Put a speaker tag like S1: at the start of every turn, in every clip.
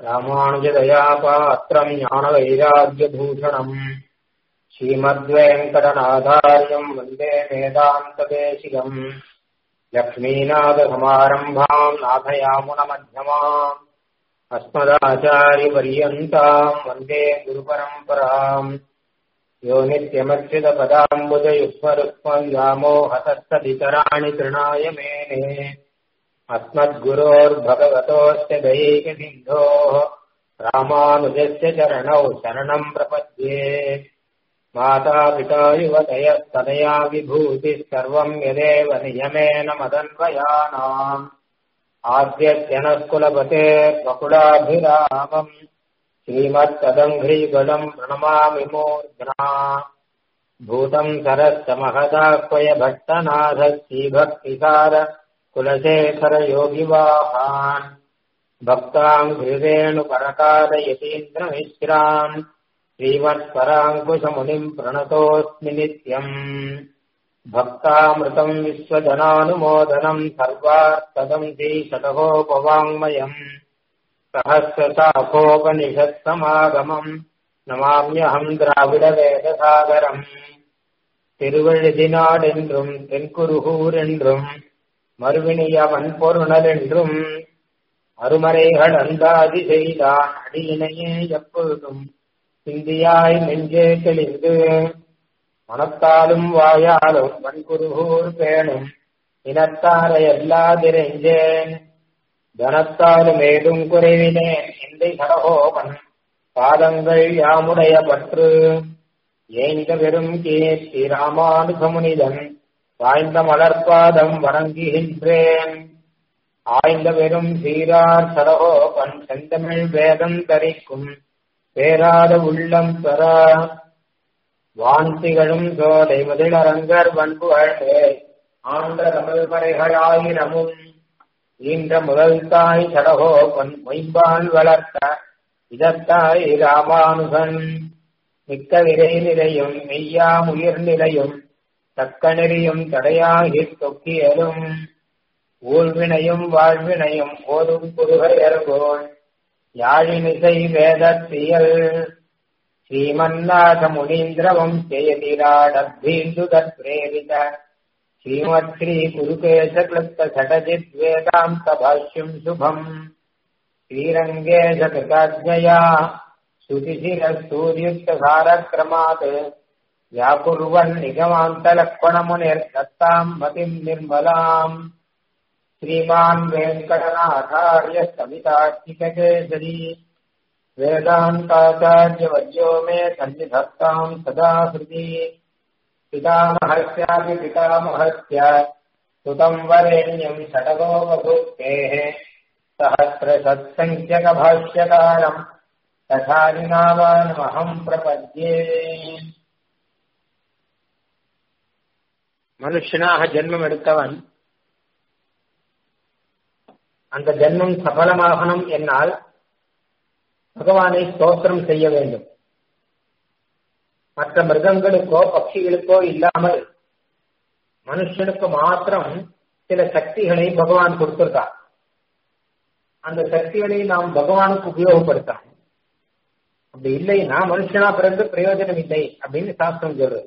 S1: ராமானுஜதயாபாத்திரம் ஞானவைராக்கியபூஷணம் ஸ்ரீமத்வேங்கடநாதாரியம் வந்தே வேதாந்ததேசிகம் லக்ஷ்மீநாதசமாரம்பாம் நாथयामुनमध्यमाम् अस्मदाचार्यपर्यन्ताम् वन्दे गुरुपरम्पराम् यो नित्यमच्युतपदाम्बुजयुष्मरुक्मव्यामोहतस्तदितराणि तृणाय मेने अस्मद्गुरोर्भगवतोऽस्य दैकसिन्धोः रामानुजस्य चरणौ शरणम् प्रपद्ये मातापिता युवतयस्तनया विभूतिः सर्वम् यदेव नियमेन मदन्वयानाम् आद्यस्य नः कुलपते वकुलाभिरामम् श्रीमत्तदङ्घ्रीगणम् प्रणमामि मूर्ध्ना भूतम् सरश्च महदाह्वय भट्टनाथ श्रीभक्तिसार कुलशेखरयोगिवाहान् भक्ताम् हृदेणुपरकादयतीन्द्रमिश्रान् श्रीमत्पराङ्कुशमुनिम् प्रणतोऽस्मि नित्यम् भक्तामृतम् विश्वजनानुमोदनम् सर्वार्थदम् श्रीशतकोपवाङ्मयम् सहस्रशाखोपनिषत्समागमम् नमाम्यहम् द्राविडवेदसागरम् திருவழுதினாடென்றும் தென்குருகூர் என்றும் மறுவினியவன் பொருணல் என்றும் அருமறைகள் அந்தாதி செய்தான் அடியினையே எப்பொழுதும் சிந்தியாய் நெஞ்சே தெளிந்து மனத்தாலும் வாயாலும் வன்குருகூர் பேணும் இனத்தாரை எல்லாதிரைஞ்சேன் தனத்தாலும் ஏதும் குறைவினேன் இந்த சடகோபன் பாதங்கள் யாமுடைய பற்று ஏந்த பெரும் கீர்த்தி ராமானுசமுனிதன் வாய்ந்த மலர்பாதம் வணங்குகின்றேன் ஆய்ந்த பெரும் சீரார் சடகோபன் செந்தமிழ் வேதம் தரிக்கும் பேராத உள்ளம் பெற வான்திகளும் சோலை முதலரங்கர் வன்புகழ்வே ஆண்ட தமிழ் மறைகளாயிரமும் ஈன்ற முதல் தாய் சடகோபன் மொய்பால் வளர்த்த இதத்தாய் ராமானுகன் மிக்க விரை நிலையும் மெய்யாம் உயிர் நிலையும் தக்க நெறியும் தடையாகித் தொக்கியலும் ஊழ்வினையும் வாழ்வினையும் ஓதும் புதுகையர்கோள் யாழினிசை வேதத்தியல் ஸ்ரீமன்னாத முனீந்திரவம் ஜெயதிராடபீந்து தத்ரேரித ஸ்ரீமத் ஸ்ரீ குருகேசக்லுப்த சடஜித் வேதாந்த பாஷ்யம் சுபம் ஸ்ரீரங்கேஷ கிருதாஜயா श्रुतिशिरसूर्युक्तसारक्रमात् व्याकुर्वन् निगमान्तलक्ष्मणमुनिर्दत्ताम् मतिम् निर्मलाम् श्रीमान् वेङ्कटनाथार्य समितात्मिककेसरी वेदान्ताचार्यवर्यो मे सन्निधत्ताम् सदा हृदि पितामहस्यापि पितामहस्य सुतम् वरेण्यम् षडगो वभुक्तेः सहस्रसत्सङ्ख्यकभाष्यकारम् ததாரிநாமானமகம் பிரபத்யே மனுஷனாக ஜென்மம் எடுத்தவன் அந்த ஜென்மம் சபலமாகணும் என்னால் பகவானை ஸ்தோத்திரம் செய்ய வேண்டும் மற்ற மிருகங்களுக்கோ பட்சிகளுக்கோ இல்லாமல் மனுஷனுக்கு மாத்திரம் சில சக்திகளை பகவான் கொடுத்திருக்கான் அந்த சக்திகளை நாம் பகவானுக்கு உபயோகப்படுத்தணும் அப்படி இல்லைன்னா மனுஷனா பிறந்து பிரயோஜனம் இல்லை அப்படின்னு சாஸ்திரம் சொல்றது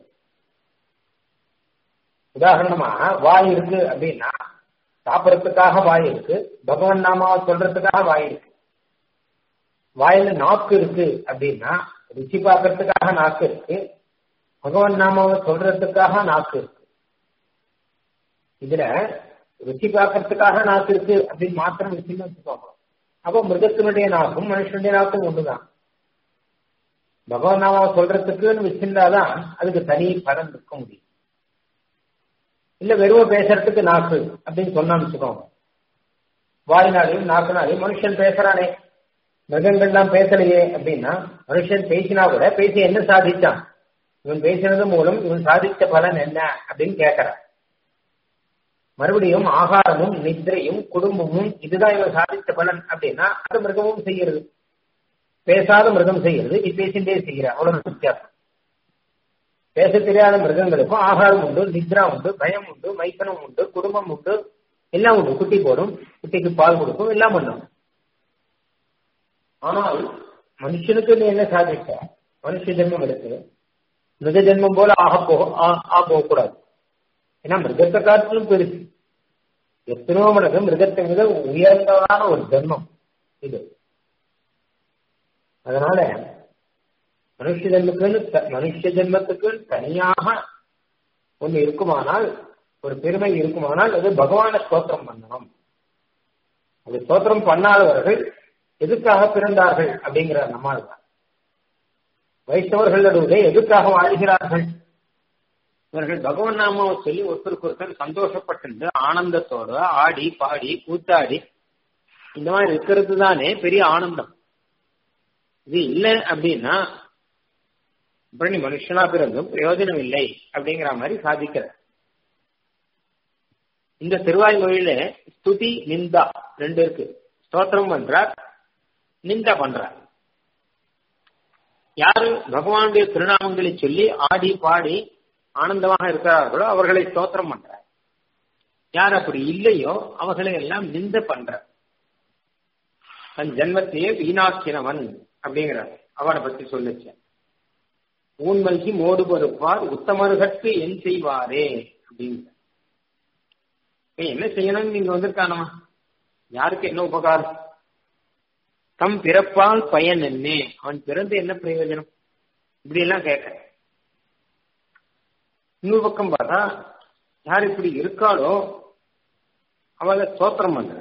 S1: உதாரணமா வாய் இருக்கு அப்படின்னா சாப்பிடறதுக்காக வாய் இருக்கு பகவான் நாமாவை சொல்றதுக்காக வாய் இருக்கு வாயில நாக்கு இருக்கு அப்படின்னா ருச்சி பார்க்கறதுக்காக நாக்கு இருக்கு பகவான் நாமாவை சொல்றதுக்காக நாக்கு இருக்கு இதுல ருச்சி பார்க்கறதுக்காக நாக்கு இருக்கு அப்படின்னு மாத்திரம் வச்சுன்னு வச்சுக்கோங்க அப்போ மிருகத்தினுடைய நாக்கும் மனுஷனுடைய நாக்கும் ஒண்ணுதான் பகவான் நாமாவை சொல்றதுக்குன்னு வச்சிருந்தாதான் அதுக்கு தனி பலன் இருக்க முடியும் இல்ல வெறும் பேசுறதுக்கு நாக்கு அப்படின்னு சொன்னான்னு வச்சுக்கோங்க வாயினாலையும் நாக்குனாலையும் மனுஷன் பேசுறானே மிருகங்கள்லாம் பேசலையே அப்படின்னா மனுஷன் பேசினா கூட பேசி என்ன சாதிச்சான் இவன் பேசினது மூலம் இவன் சாதித்த பலன் என்ன அப்படின்னு கேட்கிறான் மறுபடியும் ஆகாரமும் நித்ரையும் குடும்பமும் இதுதான் இவன் சாதித்த பலன் அப்படின்னா அது மிருகமும் செய்யறது பேசாத மிருகம் செய்யறது நீ பேசிண்டே செய்கிற அவ்வளவு வித்தியாசம் பேச தெரியாத மிருகங்களுக்கும் ஆகாரம் உண்டு நித்ரா உண்டு பயம் உண்டு மைத்தனம் உண்டு குடும்பம் உண்டு எல்லாம் உண்டு குட்டி போடும் குட்டிக்கு பால் கொடுக்கும் எல்லாம் பண்ணும் ஆனால் மனுஷனுக்கு நீ என்ன சாதிக்க மனுஷ ஜென்மம் எடுத்து மிருக ஜென்மம் போல ஆக போக ஆ போகக்கூடாது ஏன்னா மிருகத்தை காட்டிலும் பெருசு எத்தனையோ மடங்கு மிருகத்தை விட உயர்ந்ததான ஒரு ஜென்மம் இது அதனால மனுஷ ஜென்மத்துக்குன்னு மனுஷ ஜென்மத்துக்கு தனியாக ஒண்ணு இருக்குமானால் ஒரு பெருமை இருக்குமானால் அது பகவான ஸ்தோத்திரம் பண்ணணும் அது ஸ்தோத்திரம் பண்ணாதவர்கள் எதுக்காக பிறந்தார்கள் அப்படிங்கிற நம்மால் தான் வைஷ்ணவர்கள் நடுவிலே எதுக்காக வாழ்கிறார்கள் இவர்கள் பகவான் நாமாவை சொல்லி ஒருத்தருக்கு ஒருத்தர் சந்தோஷப்பட்டு ஆனந்தத்தோட ஆடி பாடி கூத்தாடி இந்த மாதிரி இருக்கிறது தானே பெரிய ஆனந்தம் இது இல்லை அப்படின்னா அப்புறம் நீ மனுஷனா பிறந்தும் பிரயோஜனம் இல்லை அப்படிங்கிற மாதிரி சாதிக்கிற இந்த திருவாய்மொழியில ஸ்துதி நிந்தா ரெண்டு இருக்கு ஸ்தோத்திரம் பண்றார் நிந்தா பண்றார் யாரு பகவானுடைய திருநாமங்களை சொல்லி ஆடி பாடி ஆனந்தமாக இருக்கிறார்களோ அவர்களை ஸ்தோத்திரம் பண்றார் யார் அப்படி இல்லையோ அவர்களை எல்லாம் நிந்த பண்ற தன் ஜென்மத்தையே வீணாக்கினவன் அப்படிங்கிறார் அவனை பத்தி சொல்லுச்சு ஊன்மல்கி மோடு பொறுப்பார் உத்தமருகற்கு என் செய்வாரே அப்படிங்கிற என்ன செய்யணும்னு நீங்க வந்திருக்கானமா யாருக்கு என்ன உபகாரம் தம் பிறப்பால் பயன் என்ன அவன் பிறந்து என்ன பிரயோஜனம் இப்படி எல்லாம் கேட்க இன்னொரு பக்கம் பார்த்தா யார் இப்படி இருக்காளோ அவளை ஸ்தோத்திரம் பண்ற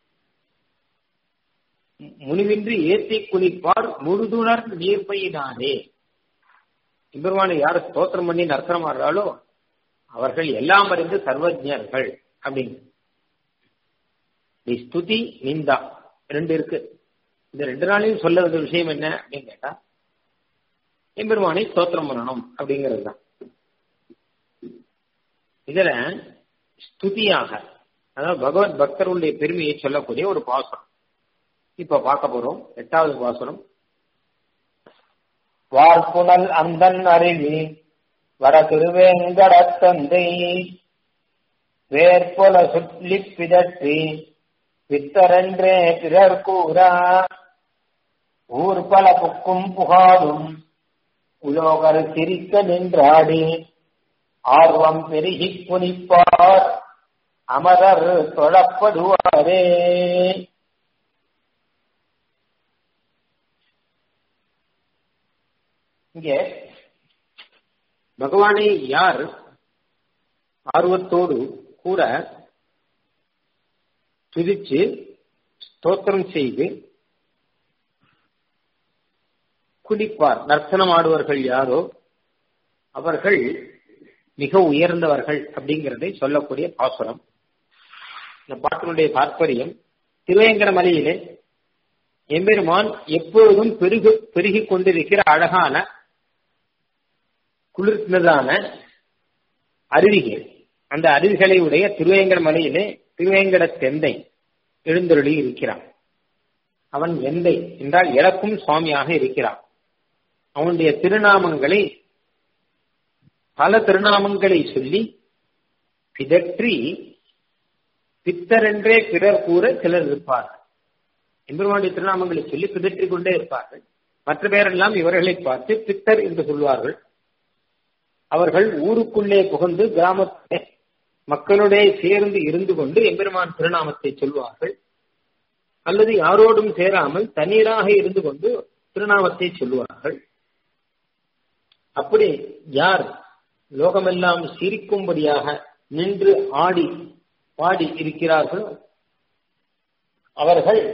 S1: முனிவின்றி ஏத்தி குளிப்பார் முழுதுணர் நீர்ப்பையினாலே எம்பெருமானை யார் ஸ்தோத்திரம் பண்ணி நர்த்தனம் ஆடுறாளோ அவர்கள் எல்லாம் அறிந்து சர்வஜர்கள் அப்படின்னு ஸ்துதி நிந்தா ரெண்டு இருக்கு இந்த ரெண்டு நாளையும் சொல்ல வந்த விஷயம் என்ன அப்படின்னு கேட்டா எம்பெருமானை ஸ்தோத்திரம் பண்ணணும் அப்படிங்கிறது தான் இதுல ஸ்துதியாக அதாவது பகவத் பக்தருடைய பெருமையை சொல்லக்கூடிய ஒரு பாசனம் இப்ப பார்க்க போறோம் எட்டாவது பாசனம்
S2: வார்ப்புணல் அந்தன் அருவி வட திருவேங்கடத்தந்தை வேற்பொல சுற்றி பிதற்றி பித்தரென்றே பிறர் கூறா ஊர் பல புக்கும் புகாரும் உலோகர் சிரிக்க நின்றாடி ஆர்வம் பெருகி புனிப்பார் அமரர் தொழப்படுவாரே
S1: இங்கே பகவானை யார் ஆர்வத்தோடு கூட துதிச்சு ஸ்தோத்திரம் செய்து குடிப்பார் நர்த்தனம் ஆடுவர்கள் யாரோ அவர்கள் மிக உயர்ந்தவர்கள் அப்படிங்கிறதை சொல்லக்கூடிய பாசுரம் இந்த பாட்டினுடைய தாற்பயம் திருவேங்கட மலையிலே எம்பெருமான் எப்பொழுதும் பெருகு பெருகிக் கொண்டிருக்கிற அழகான குளிர்ந்ததான அருவிகள் அந்த அருவிகளை உடைய திருவேங்கட மலையிலே திருவேங்கட தெந்தை எழுந்தருளி இருக்கிறான் அவன் எந்தை என்றால் இழக்கும் சுவாமியாக இருக்கிறான் அவனுடைய திருநாமங்களை பல திருநாமங்களை சொல்லி பிதற்றி பித்தரென்றே பிறர் கூற சிலர் இருப்பார்கள் எம்பெருமானுடைய திருநாமங்களை சொல்லி பிதற்றிக் கொண்டே இருப்பார்கள் மற்ற பேரெல்லாம் இவர்களை பார்த்து பித்தர் என்று சொல்வார்கள் அவர்கள் ஊருக்குள்ளே புகுந்து கிராமத்தை மக்களுடைய சேர்ந்து இருந்து கொண்டு எம்பெருமான் திருநாமத்தை சொல்வார்கள் அல்லது யாரோடும் சேராமல் தண்ணீராக இருந்து கொண்டு திருநாமத்தை சொல்லுவார்கள் அப்படி யார் லோகமெல்லாம் சிரிக்கும்படியாக நின்று ஆடி பாடி இருக்கிறார்களோ அவர்கள்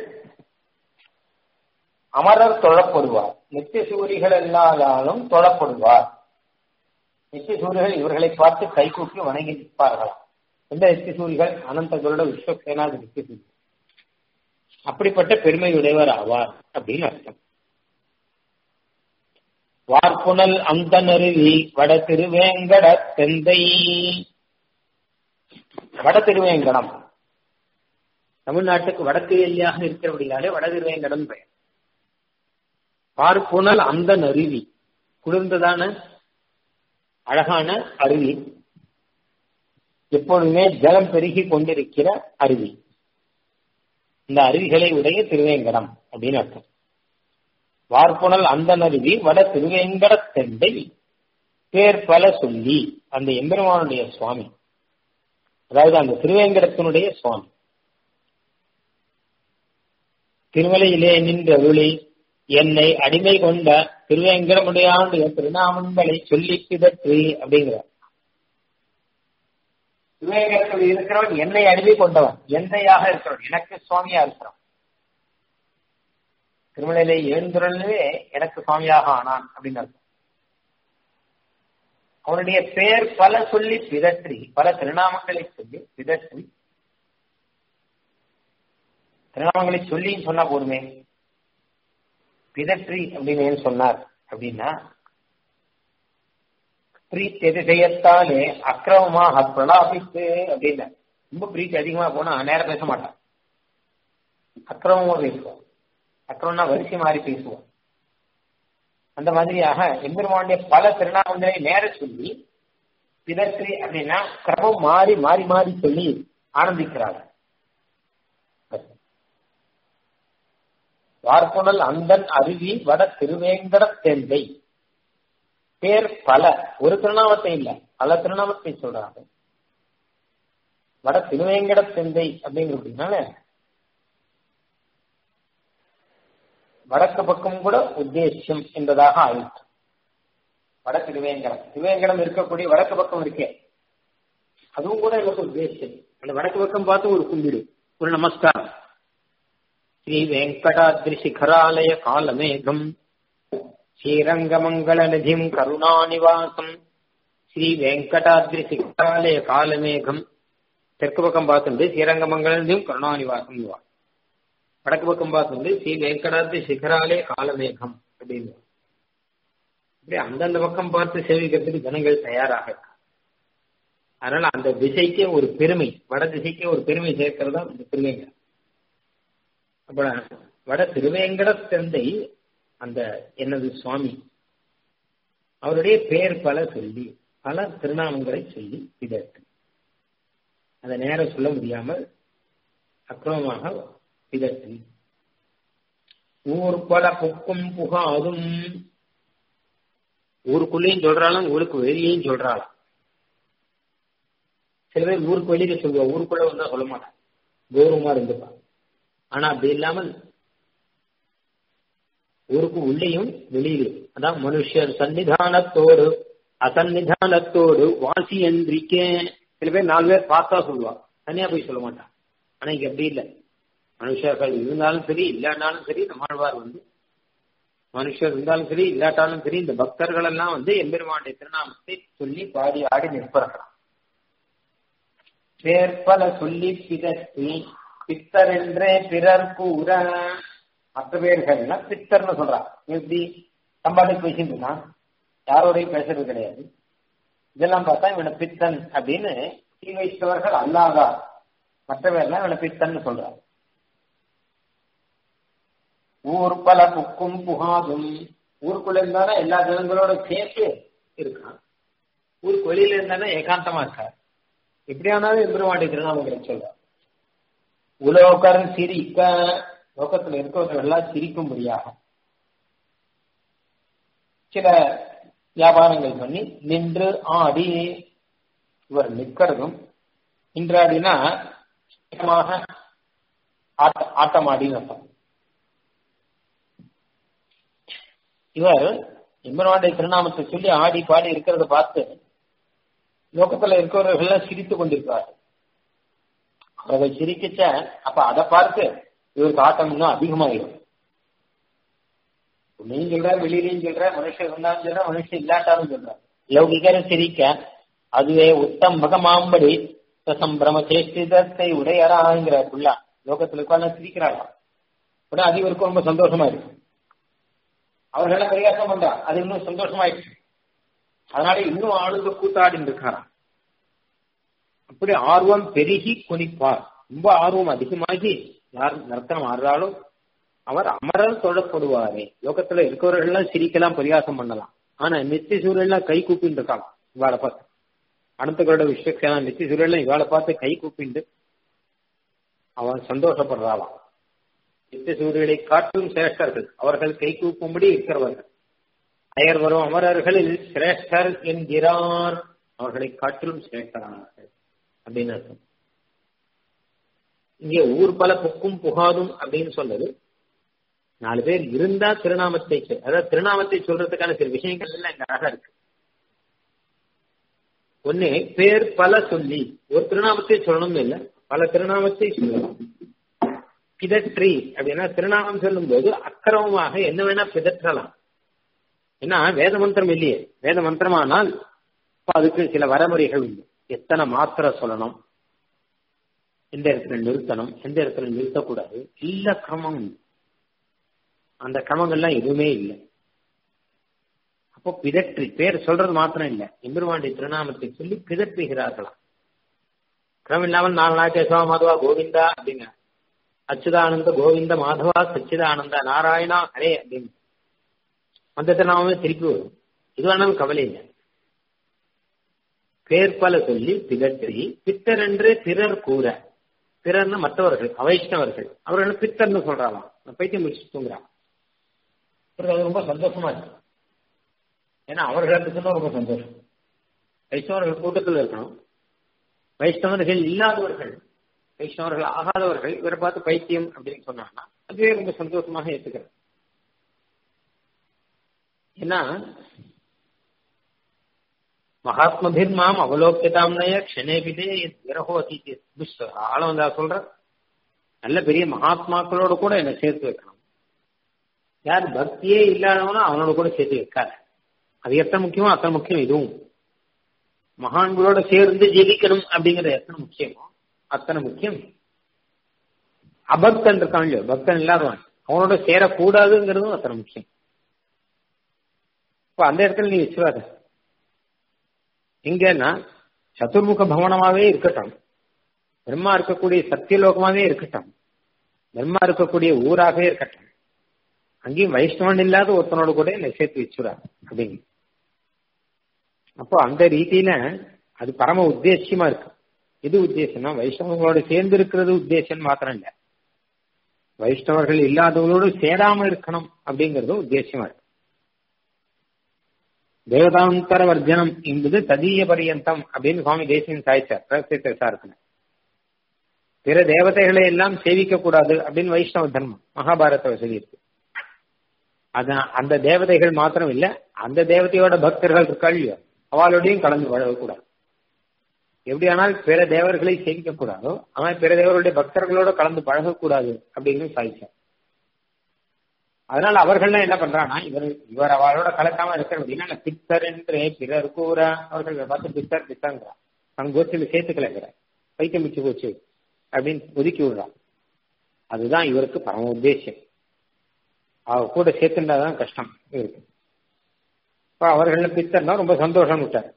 S2: அமரர் தொழப்படுவார் நித்திய சூரிகள் எல்லாராலும் தொழப்படுவார் நித்திய சூரிகள் இவர்களை பார்த்து கைகூப்பி வணங்கி நிற்பார்களாம் எந்த நித்திய சூரிகள் அனந்த கருட விஸ்வசேனாதி நித்திய சூரி
S1: அப்படிப்பட்ட பெருமையுடையவர் ஆவார் அப்படின்னு அர்த்தம்
S2: வார்ப்புணல் அந்த நருவி வட திருவேங்கட தெந்தை வட திருவேங்கடம்
S1: தமிழ்நாட்டுக்கு வடக்கு எல்லையாக இருக்கிறபடியாலே வட திருவேங்கடம் பெயர் பார்ப்புணல் அந்த அருவி குளிர்ந்ததான அழகான அருவி
S2: எப்பொழுதுமே ஜலம் பெருகி கொண்டிருக்கிற அருவி இந்த அருவிகளை உடைய திருவேங்கடம் அப்படின்னு அர்த்தம் வார்ப்புணல் அந்த நருவி வட திருவேங்கட தெண்டை பேர் பல சொல்லி அந்த எம்பெருமானுடைய சுவாமி அதாவது அந்த திருவேங்கடத்தினுடைய சுவாமி திருமலையிலே நின்ற ஒளி என்னை அடிமை கொண்ட திருவேங்கடமுடையாண்டுடைய திருநாமங்களை சொல்லி பிதற்றி அப்படிங்கிறார் திருவேங்கடத்தில் இருக்கிறவன் என்னை அடிமை கொண்டவன் எந்தையாக இருக்கிறவன் எனக்கு சுவாமியா இருக்கிறவன் திருமலையிலே எழுந்துடனே எனக்கு சுவாமியாக ஆனான் அப்படின்னு அர்த்தம் அவனுடைய பெயர் பல சொல்லி பிதற்றி பல திருநாமங்களை சொல்லி பிதற்றி திருநாமங்களை சொல்லி சொன்னா போதுமே பிதற்றி அப்படின்னு ஏன் சொன்னார் அப்படின்னா பிரீத்தி எதிர்த்தாலே அக்கிரமமாக பிரலாபித்து அப்படின்னு ரொம்ப பிரீத்தி அதிகமா போனா நேரம் பேச மாட்டான் அக்கிரமமா பேசுவான் அக்கிரமம்னா வரிசை மாறி பேசுவான் அந்த மாதிரியாக எம்பெருமானுடைய பல திருநாமங்களை நேர சொல்லி பிதற்றி அப்படின்னா கிரமம் மாறி மாறி மாறி சொல்லி ஆனந்திக்கிறார்கள் வார்ப்புணல் அந்தன் அருவி வட திருவேங்கட தெந்தை பேர் பல ஒரு திருநாமத்தை இல்ல பல திருநாமத்தை சொல்றாங்க வட திருவேங்கட தெந்தை அப்படிங்கிறதுனால வடக்கு பக்கம் கூட உத்தேசியம் என்பதாக ஆயிற்று வட திருவேங்கடம் திருவேங்கடம் இருக்கக்கூடிய வடக்கு பக்கம் இருக்கே அதுவும் கூட எனக்கு உத்தேசியம் அந்த வடக்கு பக்கம் பார்த்து ஒரு கும்பிடு ஒரு நமஸ்காரம் ஸ்ரீ வெங்கடாத்ரி சிகராலய காலமேகம் ஸ்ரீரங்கமங்களநிதிம் கருணாநிவாசம் ஸ்ரீ வெங்கடாத்ரி சிகராலய காலமேகம் தெற்கு பக்கம் பார்த்துண்டு ஸ்ரீரங்கமங்களநிதியும் கருணாநிவாசம் வடக்கு பக்கம் பார்த்துண்டு ஸ்ரீ வெங்கடாத்ரி சிகராலய காலமேகம் அப்படின்னு இப்படி அந்தந்த பக்கம் பார்த்து சேவிக்கிறதுக்கு ஜனங்கள் தயாராக அதனால அந்த திசைக்கே ஒரு பெருமை வட திசைக்கே ஒரு பெருமை சேர்க்கிறதா இந்த பெருமைங்க அப்புறம் வட திருவேங்கட தந்தை அந்த எனது சுவாமி அவருடைய பெயர் பல சொல்லி பல திருநாமங்களை சொல்லி இதற்கு அதை நேரம் சொல்ல முடியாமல் அக்கிரமமாக பிதற்றி ஊர் பல புக்கும் புகாதும் ஊருக்குள்ளேயும் சொல்றாலும் ஊருக்கு வெளியேயும் சொல்றாளாம் சில பேர் ஊருக்கு வெளியில சொல்லுவா ஊருக்குள்ள வந்தா சொல்ல மாட்டான் கௌரவமா இருந்துப்பான் ஆனா அப்படி இல்லாமல் ஊருக்கு உள்ளேயும் வெளியிலும் அதான் மனுஷர் சன்னிதானத்தோடு அசன்னிதானத்தோடு வாசி என்றிக்கே சில பேர் நாலு பேர் பார்த்தா சொல்லுவா தனியா போய் சொல்ல மாட்டான் ஆனா இங்க அப்படி இல்லை மனுஷர்கள் இருந்தாலும் சரி இல்லாட்டாலும் சரி நம்மாழ்வார் வந்து மனுஷர் இருந்தாலும் சரி இல்லாட்டாலும் சரி இந்த பக்தர்கள் எல்லாம் வந்து எம்பெருமானுடைய திருநாமத்தை சொல்லி பாடி ஆடி நிற்பார்களாம் பேர்பல சொல்லி பிதற்றி பித்தர் என்றே பிறர் கூற மற்ற பேர்கள்னா பித்தர்னு சொல்றான் எப்படி சம்பாட்டுக்கு பேசிட்டு இருக்கான் யாரோடையும் பேசுறது கிடையாது இதெல்லாம் பார்த்தா இவனை பித்தன் அப்படின்னு தீ வைத்தவர்கள் அல்லாதா மற்ற பேர்லாம் இவனை பித்தன் சொல்றான் ஊர் பல புக்கும் புகாதும் ஊருக்குள்ள இருந்தானா எல்லா ஜனங்களோட சேர்த்து இருக்கான் ஊருக்கு வெளியில இருந்தானா ஏகாந்தமா இருக்கார் எப்படியானாலும் எம்பெருமாண்டி திருநாமங்களை சொல்றான் உலோகர் சிரிக்க லோகத்தில் இருக்கிறவர்கள் எல்லாம் சிரிக்கும்படியாக சில வியாபாரங்கள் பண்ணி நின்று ஆடி இவர் நிற்கிறதும் நின்றாடினா ஆட்டம் ஆடின்னு அர்த்தம் இவர் எம்பெருமானுடைய திருநாமத்தை சொல்லி ஆடி பாடி இருக்கிறத பார்த்து லோகத்துல இருக்கிறவர்கள் எல்லாம் சிரித்துக் கொண்டிருக்கிறார்கள் அவர்கள் சிரிக்கச்ச அப்ப அதை பார்த்து இவருக்கு ஆட்டம் இன்னும் அதிகமாயிடும் நீங்க சொல்ற வெளியிலையும் சொல்ற மனுஷன் இருந்தாலும் சொல்ற மனுஷன் இல்லாட்டாலும் சொல்ற லௌகிகர சிரிக்க அதுவே உத்தம் பகமாம்படி சம்பிரம சேஷ்டிதத்தை உடையறாங்கிற புள்ளா லோகத்துல உட்கார்ந்து சிரிக்கிறாங்க உடனே அது இவருக்கு ரொம்ப சந்தோஷமா இருக்கு அவர்கள் பரிகாசம் பண்றா அது இன்னும் சந்தோஷமாயிடுச்சு அதனால இன்னும் ஆளுங்க கூத்தாடி இருக்காராம் அப்படி ஆர்வம் பெருகி குனிப்பார் ரொம்ப ஆர்வம் அதிகமாகி யார் நர்த்தனம் ஆடுறாலும் அவர் அமரல் தொழப்படுவாரே லோகத்துல இருக்கிறவர்கள் சிரிக்கலாம் பரிகாசம் பண்ணலாம் ஆனா நித்திய சூழல்லாம் கை கூப்பிட்டு இருக்கலாம் இவாளை பார்த்து அனந்தகளோட விஸ்வக்சேனா நித்திய சூழல்லாம் இவாளை பார்த்து கை கூப்பிண்டு அவன் சந்தோஷப்படுறாளாம் நித்திய சூரியனை காட்டும் சிரேஷ்டர்கள் அவர்கள் கை கூப்பும்படி இருக்கிறவர்கள் அயர் வரும் அமரர்களில் சிரேஷ்டர் என்கிறார் அவர்களை காட்டிலும் சிரேஷ்டரானார்கள் அப்படின்னு அர்த்தம் இங்கே ஊர் பல புக்கும் புகாதும் அப்படின்னு சொன்னது நாலு பேர் இருந்தா திருநாமத்தை சொல் அதாவது திருநாமத்தை சொல்றதுக்கான சில விஷயங்கள் எல்லாம் இங்க அழகா இருக்கு ஒன்னு பேர் பல சொல்லி ஒரு திருநாமத்தை சொல்லணும்னு இல்லை பல திருநாமத்தை சொல்லலாம் பிதற்றி அப்படின்னா திருநாமம் சொல்லும் போது அக்கிரமமாக என்ன வேணா பிதற்றலாம் ஏன்னா வேத மந்திரம் இல்லையே வேத மந்திரமானால் அதுக்கு சில வரமுறைகள் உண்டு எத்தனை மாத்திரை சொல்லணும் எந்த இடத்துல நிறுத்தணும் எந்த இடத்துல நிறுத்தக்கூடாது எல்லா கிரமம் உண்டு அந்த கிரமங்கள்லாம் எதுவுமே இல்லை அப்போ பிதற்றி பேர் சொல்றது மாத்திரம் இல்லை எம்பெருமாண்டி திருநாமத்தை சொல்லி பிதற்றுகிறார்களாம் கிரமம் இல்லாமல் நாலு நாள் கேசவா மாதவா கோவிந்தா அப்படிங்க அச்சுதானந்த கோவிந்த மாதவா சச்சிதானந்த நாராயணா ஹரே அப்படின்னு அந்த திருநாமமே திருப்பி வரும் இது வேணாலும் கவலை இல்லை பேர் பல சொல்லி பிதற்றி பித்தர் என்று பிறர் கூற பிறர்னு மற்றவர்கள் அவைஷ்ணவர்கள் அவர்கள் பித்தர்னு சொல்றாங்களாம் பைத்தியம் முடிச்சு தூங்குறான் அது ரொம்ப சந்தோஷமா இருக்கு ஏன்னா அவர்களுக்கு ரொம்ப சந்தோஷம் வைஷ்ணவர்கள் கூட்டத்தில் இருக்கணும் வைஷ்ணவர்கள் இல்லாதவர்கள் வைஷ்ணவர்கள் ஆகாதவர்கள் இவரை பார்த்து பைத்தியம் அப்படின்னு சொன்னாங்கன்னா அதுவே ரொம்ப சந்தோஷமாக ஏற்றுக்கிறது ஏன்னா மகாத்மபிர்மாம் அவலோக்கியதாம் நய க்ஷணேபிதே விரகோ அதி ஆள வந்தா சொல்ற நல்ல பெரிய மகாத்மாக்களோட கூட என்னை சேர்த்து வைக்கணும் யார் பக்தியே இல்லாதவனோ அவனோட கூட சேர்த்து வைக்காது அது எத்தனை முக்கியமோ அத்தனை முக்கியம் இதுவும் மகான்களோட சேர்ந்து ஜெயிக்கணும் அப்படிங்கிறது எத்தனை முக்கியமோ அத்தனை முக்கியம் அபக்தன் இருக்கான் இல்லையோ பக்தன் இல்லாதவன் அவனோட சேரக்கூடாதுங்கிறதும் அத்தனை முக்கியம் இப்போ அந்த இடத்துல நீ வச்சுவாத எங்கன்னா சதுர்முக பவனமாவே இருக்கட்டும் பிரம்மா இருக்கக்கூடிய சத்தியலோகமாவே இருக்கட்டும் பிரம்மா இருக்கக்கூடிய ஊராகவே இருக்கட்டும் அங்கேயும் வைஷ்ணவன் இல்லாத ஒருத்தனோட கூட என்னை சேர்த்து வச்சுறாரு அப்படிங்க அப்போ அந்த ரீதியில அது பரம உத்தேசியமா இருக்கு எது உத்தேசம்னா வைஷ்ணவங்களோட சேர்ந்து இருக்கிறது உத்தேசம் மாத்திரம் இல்ல வைஷ்ணவர்கள் இல்லாதவங்களோடு சேராம இருக்கணும் அப்படிங்கிறது உத்தேசமா இருக்கு தேவதாந்தர வர்ஜனம் என்பது ததீய பரியந்தம் அப்படின்னு சுவாமி தேசியன் சாய்ச்சார் ரகசியத்தை சார்க்கணும் பிற தேவதைகளை எல்லாம் சேவிக்க கூடாது அப்படின்னு வைஷ்ணவ தர்மம் மகாபாரத சொல்லியிருக்கு அதான் அந்த தேவதைகள் மாத்திரம் இல்ல அந்த தேவதையோட பக்தர்கள் இருக்கல்லையோ அவளோடையும் கலந்து வாழக்கூடாது எப்படியானால் பிற தேவர்களை சேவிக்க கூடாதோ அவன் பிற தேவர்களுடைய பக்தர்களோட கலந்து பழகக்கூடாது அப்படிங்கிறது சாதிச்சார் அதனால அவர்கள்லாம் என்ன பண்றான்னா இவர் இவர் அவளோட கலக்காம இருக்கிற அப்படின்னா பித்தர் என்று பிறர் கூற அவர்கள் பார்த்து பித்தர் பித்தங்கிறான் தன் கோச்சில் சேர்த்துக்கலைங்கிற பைத்தியம் மிச்சு போச்சு அப்படின்னு ஒதுக்கி விடுறான் அதுதான் இவருக்கு பரம உத்தேசம் அவ கூட சேர்த்துட்டாதான் கஷ்டம் இருக்கு இப்போ அவர்கள் பித்தர்னா ரொம்ப சந்தோஷம் விட்டார்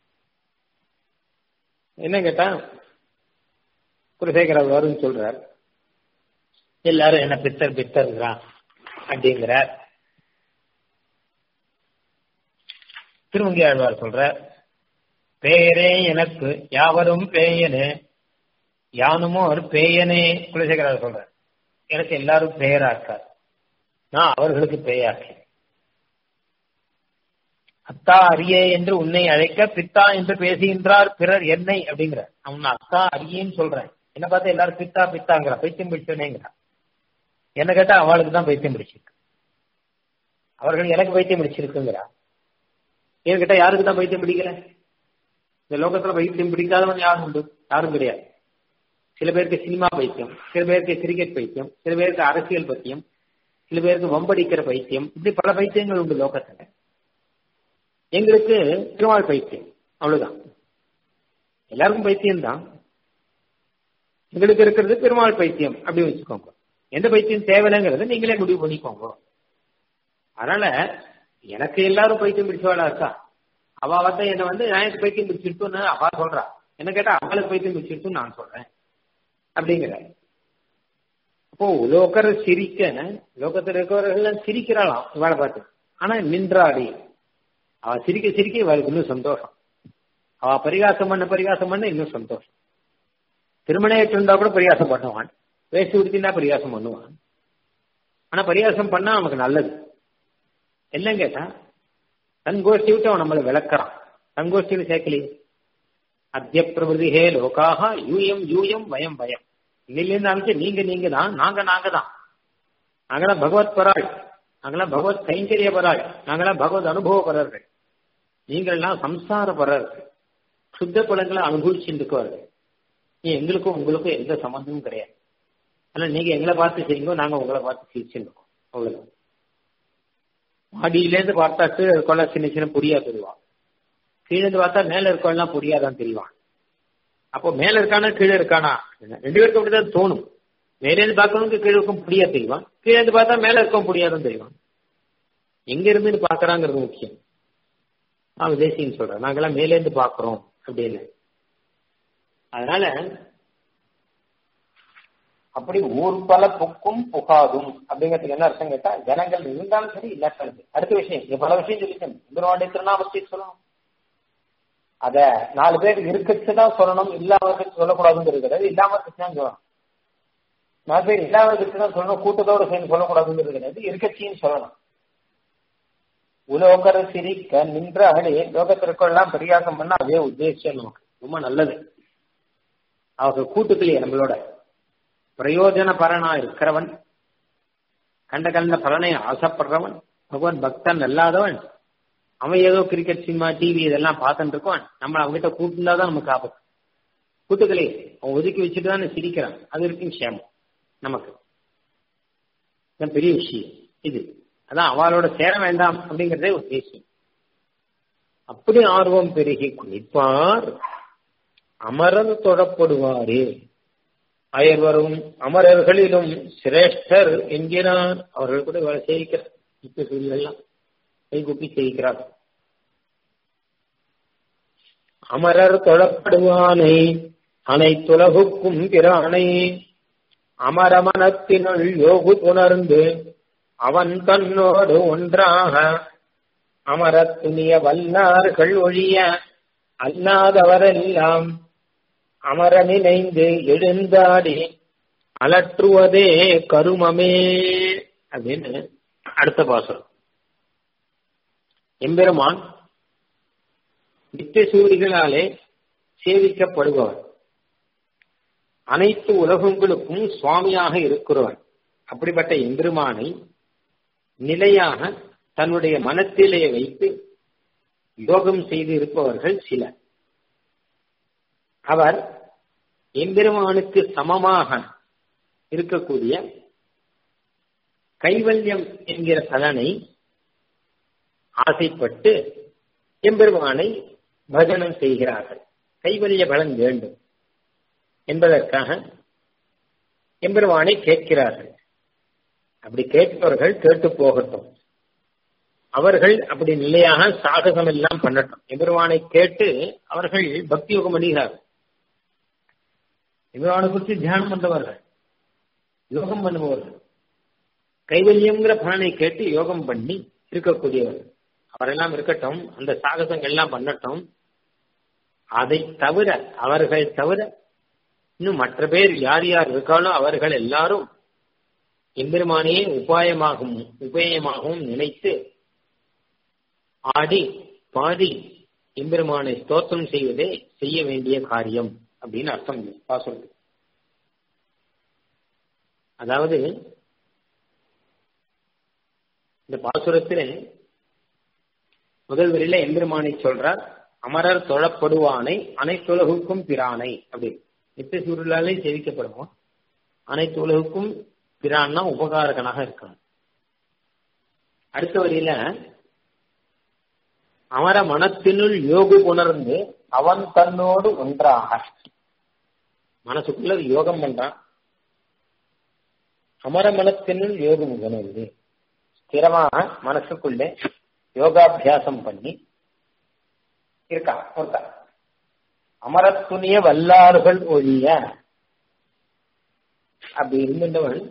S2: என்ன கேட்டா குலசேகர் வரும்னு சொல்றார் எல்லாரும் என்ன பித்தர் பித்தர்ங்கிறான் அப்படிங்கிறார் திருமங்கி ஆழ்வார் சொல்ற பேயரே எனக்கு யாவரும் பேயனே யானுமோ ஒரு பேயனே குலசேகரார் சொல்ற எனக்கு எல்லாரும் பெயரா இருக்கார் நான் அவர்களுக்கு பேயாக்கேன் அத்தா அரியே என்று உன்னை அழைக்க பித்தா என்று பேசுகின்றார் பிறர் என்னை அப்படிங்கிற அவன் அத்தா அரியேன்னு சொல்றேன் என்ன பார்த்தா எல்லாரும் பித்தா பித்தாங்கிற பைத்தியம் பிடிச்சனேங்கிறான் என்ன கேட்டா அவளுக்கு தான் பைத்தியம் பிடிச்சிருக்கு அவர்கள் எனக்கு பைத்தியம் பிடிச்சிருக்குங்கிறா ஏன் கேட்டா யாருக்கு தான் பைத்தியம் பிடிக்கல இந்த லோகத்துல பைத்தியம் பிடிக்காதவன் யாரும் உண்டு யாரும் கிடையாது சில பேருக்கு சினிமா பைத்தியம் சில பேருக்கு கிரிக்கெட் பைத்தியம் சில பேருக்கு அரசியல் பைத்தியம் சில பேருக்கு வம்படிக்கிற பைத்தியம் இப்படி பல பைத்தியங்கள் உண்டு லோகத்துல எங்களுக்கு திருமால் பைத்தியம் அவ்வளவுதான் எல்லாருக்கும் பைத்தியம் தான் எங்களுக்கு இருக்கிறது பெருமாள் பைத்தியம் அப்படி வச்சுக்கோங்க எந்த பைத்தியம் தேவையில்லைங்கிறத நீங்களே முடிவு பண்ணிக்கோங்க அதனால எனக்கு எல்லாரும் பைத்தியம் பிடிச்சவாளா இருக்கா அவ வந்து என்ன வந்து எனக்கு பைத்தியம் பிடிச்சிருக்குன்னு அவ சொல்றா என்ன கேட்டா அவளுக்கு பைத்தியம் பிடிச்சிருக்குன்னு நான் சொல்றேன் அப்படிங்கிற அப்போ உலோகர் சிரிக்க லோகத்தில் இருக்கிறவர்கள் சிரிக்கிறாளாம் இவளை பார்த்து ஆனா நின்றாடி அவ சிரிக்க சிரிக்க இவளுக்கு இன்னும் சந்தோஷம் அவ பரிகாசம் பண்ண பரிகாசம் பண்ண இன்னும் சந்தோஷம் திருமணம் இருந்தா கூட பரிகாசம் பண்ணுவான் வேஷ்டி உடுத்தினா பரிகாசம் பண்ணுவான் ஆனா பரியாசம் பண்ணா நமக்கு நல்லது என்ன கேட்டா தன் கோஷ்டி விட்டு அவன் நம்மளை விளக்குறான் தன் கோஷ்டியில் சேர்க்கலையே அத்திய பிரபதிஹே லோகாக யூயம் யூயம் வயம் வயம் இன்னிலிருந்து ஆரம்பிச்சு நீங்க நீங்க தான் நாங்க நாங்க தான் நாங்களாம் பகவத் பராள் நாங்களாம் பகவத் கைங்கரிய பராள் நாங்களாம் பகவத் அனுபவப்பரர்கள் நீங்கள்லாம் சம்சார பரர்கள் சுத்த பலங்களை அனுபவிச்சுட்டு இருக்கவர்கள் நீ எங்களுக்கும் உங்களுக்கும் எந்த சம்பந்தமும் கிடையாது ஆனா நீங்க எங்களை பார்த்து செய்யுங்க நாங்க உங்களை பார்த்து சிரிச்சுட்டு இருக்கோம் அவ்வளவுதான் மாடியிலேருந்து பார்த்தா கீழே இருக்கோம்ல சின்ன சின்ன பொடியா தெரிவான் கீழே இருந்து பார்த்தா மேல இருக்கோம்லாம் பொடியாதான் தெரிவான் அப்போ மேல இருக்கானா கீழே இருக்கானா ரெண்டு பேருக்கும் அப்படிதான் தோணும் மேலே இருந்து பார்க்கறவங்க கீழே இருக்கும் பொடியா தெரிவான் கீழே இருந்து பார்த்தா மேல இருக்கும் பொடியாதான் தெரிவான் எங்க இருந்து பாக்குறாங்கிறது முக்கியம் நான் தேசியன்னு சொல்றேன் நாங்கெல்லாம் மேலே இருந்து பாக்குறோம் அப்படின்னு அதனால
S1: அப்படி ஊர் பல புக்கும் புகாதும் அப்படிங்கிறதுக்கு என்ன அர்த்தம் கேட்டா ஜனங்கள் இருந்தாலும் சரி இல்லாட்டாலும் சரி அடுத்த விஷயம் இங்க பல விஷயம் சொல்லிட்டேன் இவருடைய திருநாமத்தை சொல்லணும் அத நாலு பேர் இருக்கச்சு தான் சொல்லணும் இல்லாம இருக்கச்சு சொல்லக்கூடாதுங்கிறது கிடையாது இல்லாம இருக்கச்சு தான் சொல்லணும் நாலு பேர் இல்லாம இருக்கச்சு தான் சொல்லணும் கூட்டத்தோட சேர்ந்து சொல்லக்கூடாதுங்கிறது கிடையாது இருக்கச்சின்னு சொல்லணும் உலோகர சிரிக்க நின்ற அடி லோகத்திற்கெல்லாம் பரியாசம் பண்ண அதே உத்தேசம் நமக்கு
S2: ரொம்ப நல்லது அவங்க கூட்டுக்கலையே நம்மளோட பிரயோஜன பரனா இருக்கிறவன் கண்ட கண்ட பலனை ஆசைப்படுறவன் பகவான் பக்தன் அல்லாதவன் அவன் ஏதோ கிரிக்கெட் சினிமா டிவி இதெல்லாம் பார்த்துட்டு இருக்கான் நம்மளை அவங்ககிட்ட கூட்டுந்தாதான் நமக்கு ஆபத்து கூட்டுக்கலையே அவன் ஒதுக்கி வச்சுட்டு தானே சிரிக்கிறான் அது இருக்கும் க்ஷேமம் நமக்கு பெரிய விஷயம் இது அதான் அவளோட சேர வேண்டாம் அப்படிங்கறதே ஒரு தேசியம் அப்படி ஆர்வம் பெருகி குளிப்பார் அமரர் தொடப்படுவாரே அயர்வரும் அமரர்களிலும் சிரேஷ்டர் என்கிறார் அவர்கள் கூட வேலை செய்கிறார் இப்ப சூரியெல்லாம் கைகுப்பி செய்கிறார் அமரர் தொழப்படுவானை அனைத்துலகுக்கும் பிரானை அமரமனத்தினுள் யோகு புணர்ந்து அவன் தன்னோடு ஒன்றாக அமரத் துணிய வல்லார்கள் ஒழிய அல்லாதவரெல்லாம் அமர நினைந்து எழுந்தாடி அலற்றுவதே கருமமே அப்படின்னு அடுத்த பாசம் எம்பெருமான் நித்திய சூரிகளாலே சேவிக்கப்படுபவர் அனைத்து உலகங்களுக்கும் சுவாமியாக இருக்கிறவன் அப்படிப்பட்ட எம்பெருமானை நிலையாக தன்னுடைய மனத்திலே வைத்து யோகம் செய்து இருப்பவர்கள் சிலர் அவர் எம்பெருமானுக்கு சமமாக இருக்கக்கூடிய கைவல்யம் என்கிற பலனை ஆசைப்பட்டு எம்பெருமானை பஜனம் செய்கிறார்கள் கைவல்ய பலன் வேண்டும் என்பதற்காக எம்பெருமானை கேட்கிறார்கள் அப்படி கேட்பவர்கள் கேட்டு போகட்டும் அவர்கள் அப்படி நிலையாக சாகசம் எல்லாம் பண்ணட்டும் எம்பெருமானை கேட்டு அவர்கள் பக்தி யோகம் பண்ணுகிறார்கள் எம்பெருமானை குறித்து தியானம் பண்றவர்கள் யோகம் பண்ணுபவர்கள் கைவல்யம்ங்கிற பலனை கேட்டு யோகம் பண்ணி இருக்கக்கூடியவர்கள் அவரெல்லாம் இருக்கட்டும் அந்த சாகசங்கள் எல்லாம் பண்ணட்டும் அதை தவிர அவர்கள் தவிர இன்னும் மற்ற பேர் யார் யார் இருக்காளோ அவர்கள் எல்லாரும் எம்பெருமானையே உபாயமாகவும் உபயமாகவும் நினைத்து ஆடி பாடி எம்பெருமானை ஸ்தோத்திரம் செய்வதே செய்ய வேண்டிய காரியம் அப்படின்னு அர்த்தம் பாசுரம் அதாவது இந்த பாசுரத்தில் முதல் வரியில எம்பெருமானை சொல்றார் அமரர் தொழப்படுவானை அனைத்துலகுக்கும் பிரானை அப்படி நித்திய சூழலாலே சேவிக்கப்படுவோம் அனைத்து உலகுக்கும் பிரான்னா உபகாரகனாக இருக்கணும் அடுத்த வரியில அமர மனத்தினுள் யோகு உணர்ந்து
S1: அவன் தன்னோடு ஒன்றாக
S2: மனசுக்குள்ள யோகம் பண்றான் அமர மனத்தினுள் யோகம் உணர்ந்து
S1: ஸ்திரமாக மனசுக்குள்ளே யோகாபியாசம் பண்ணி இருக்கான் ஒருத்தன் அமரத்துணிய வல்லாறுகள் ஒழிய
S2: அப்படி இருந்தவன்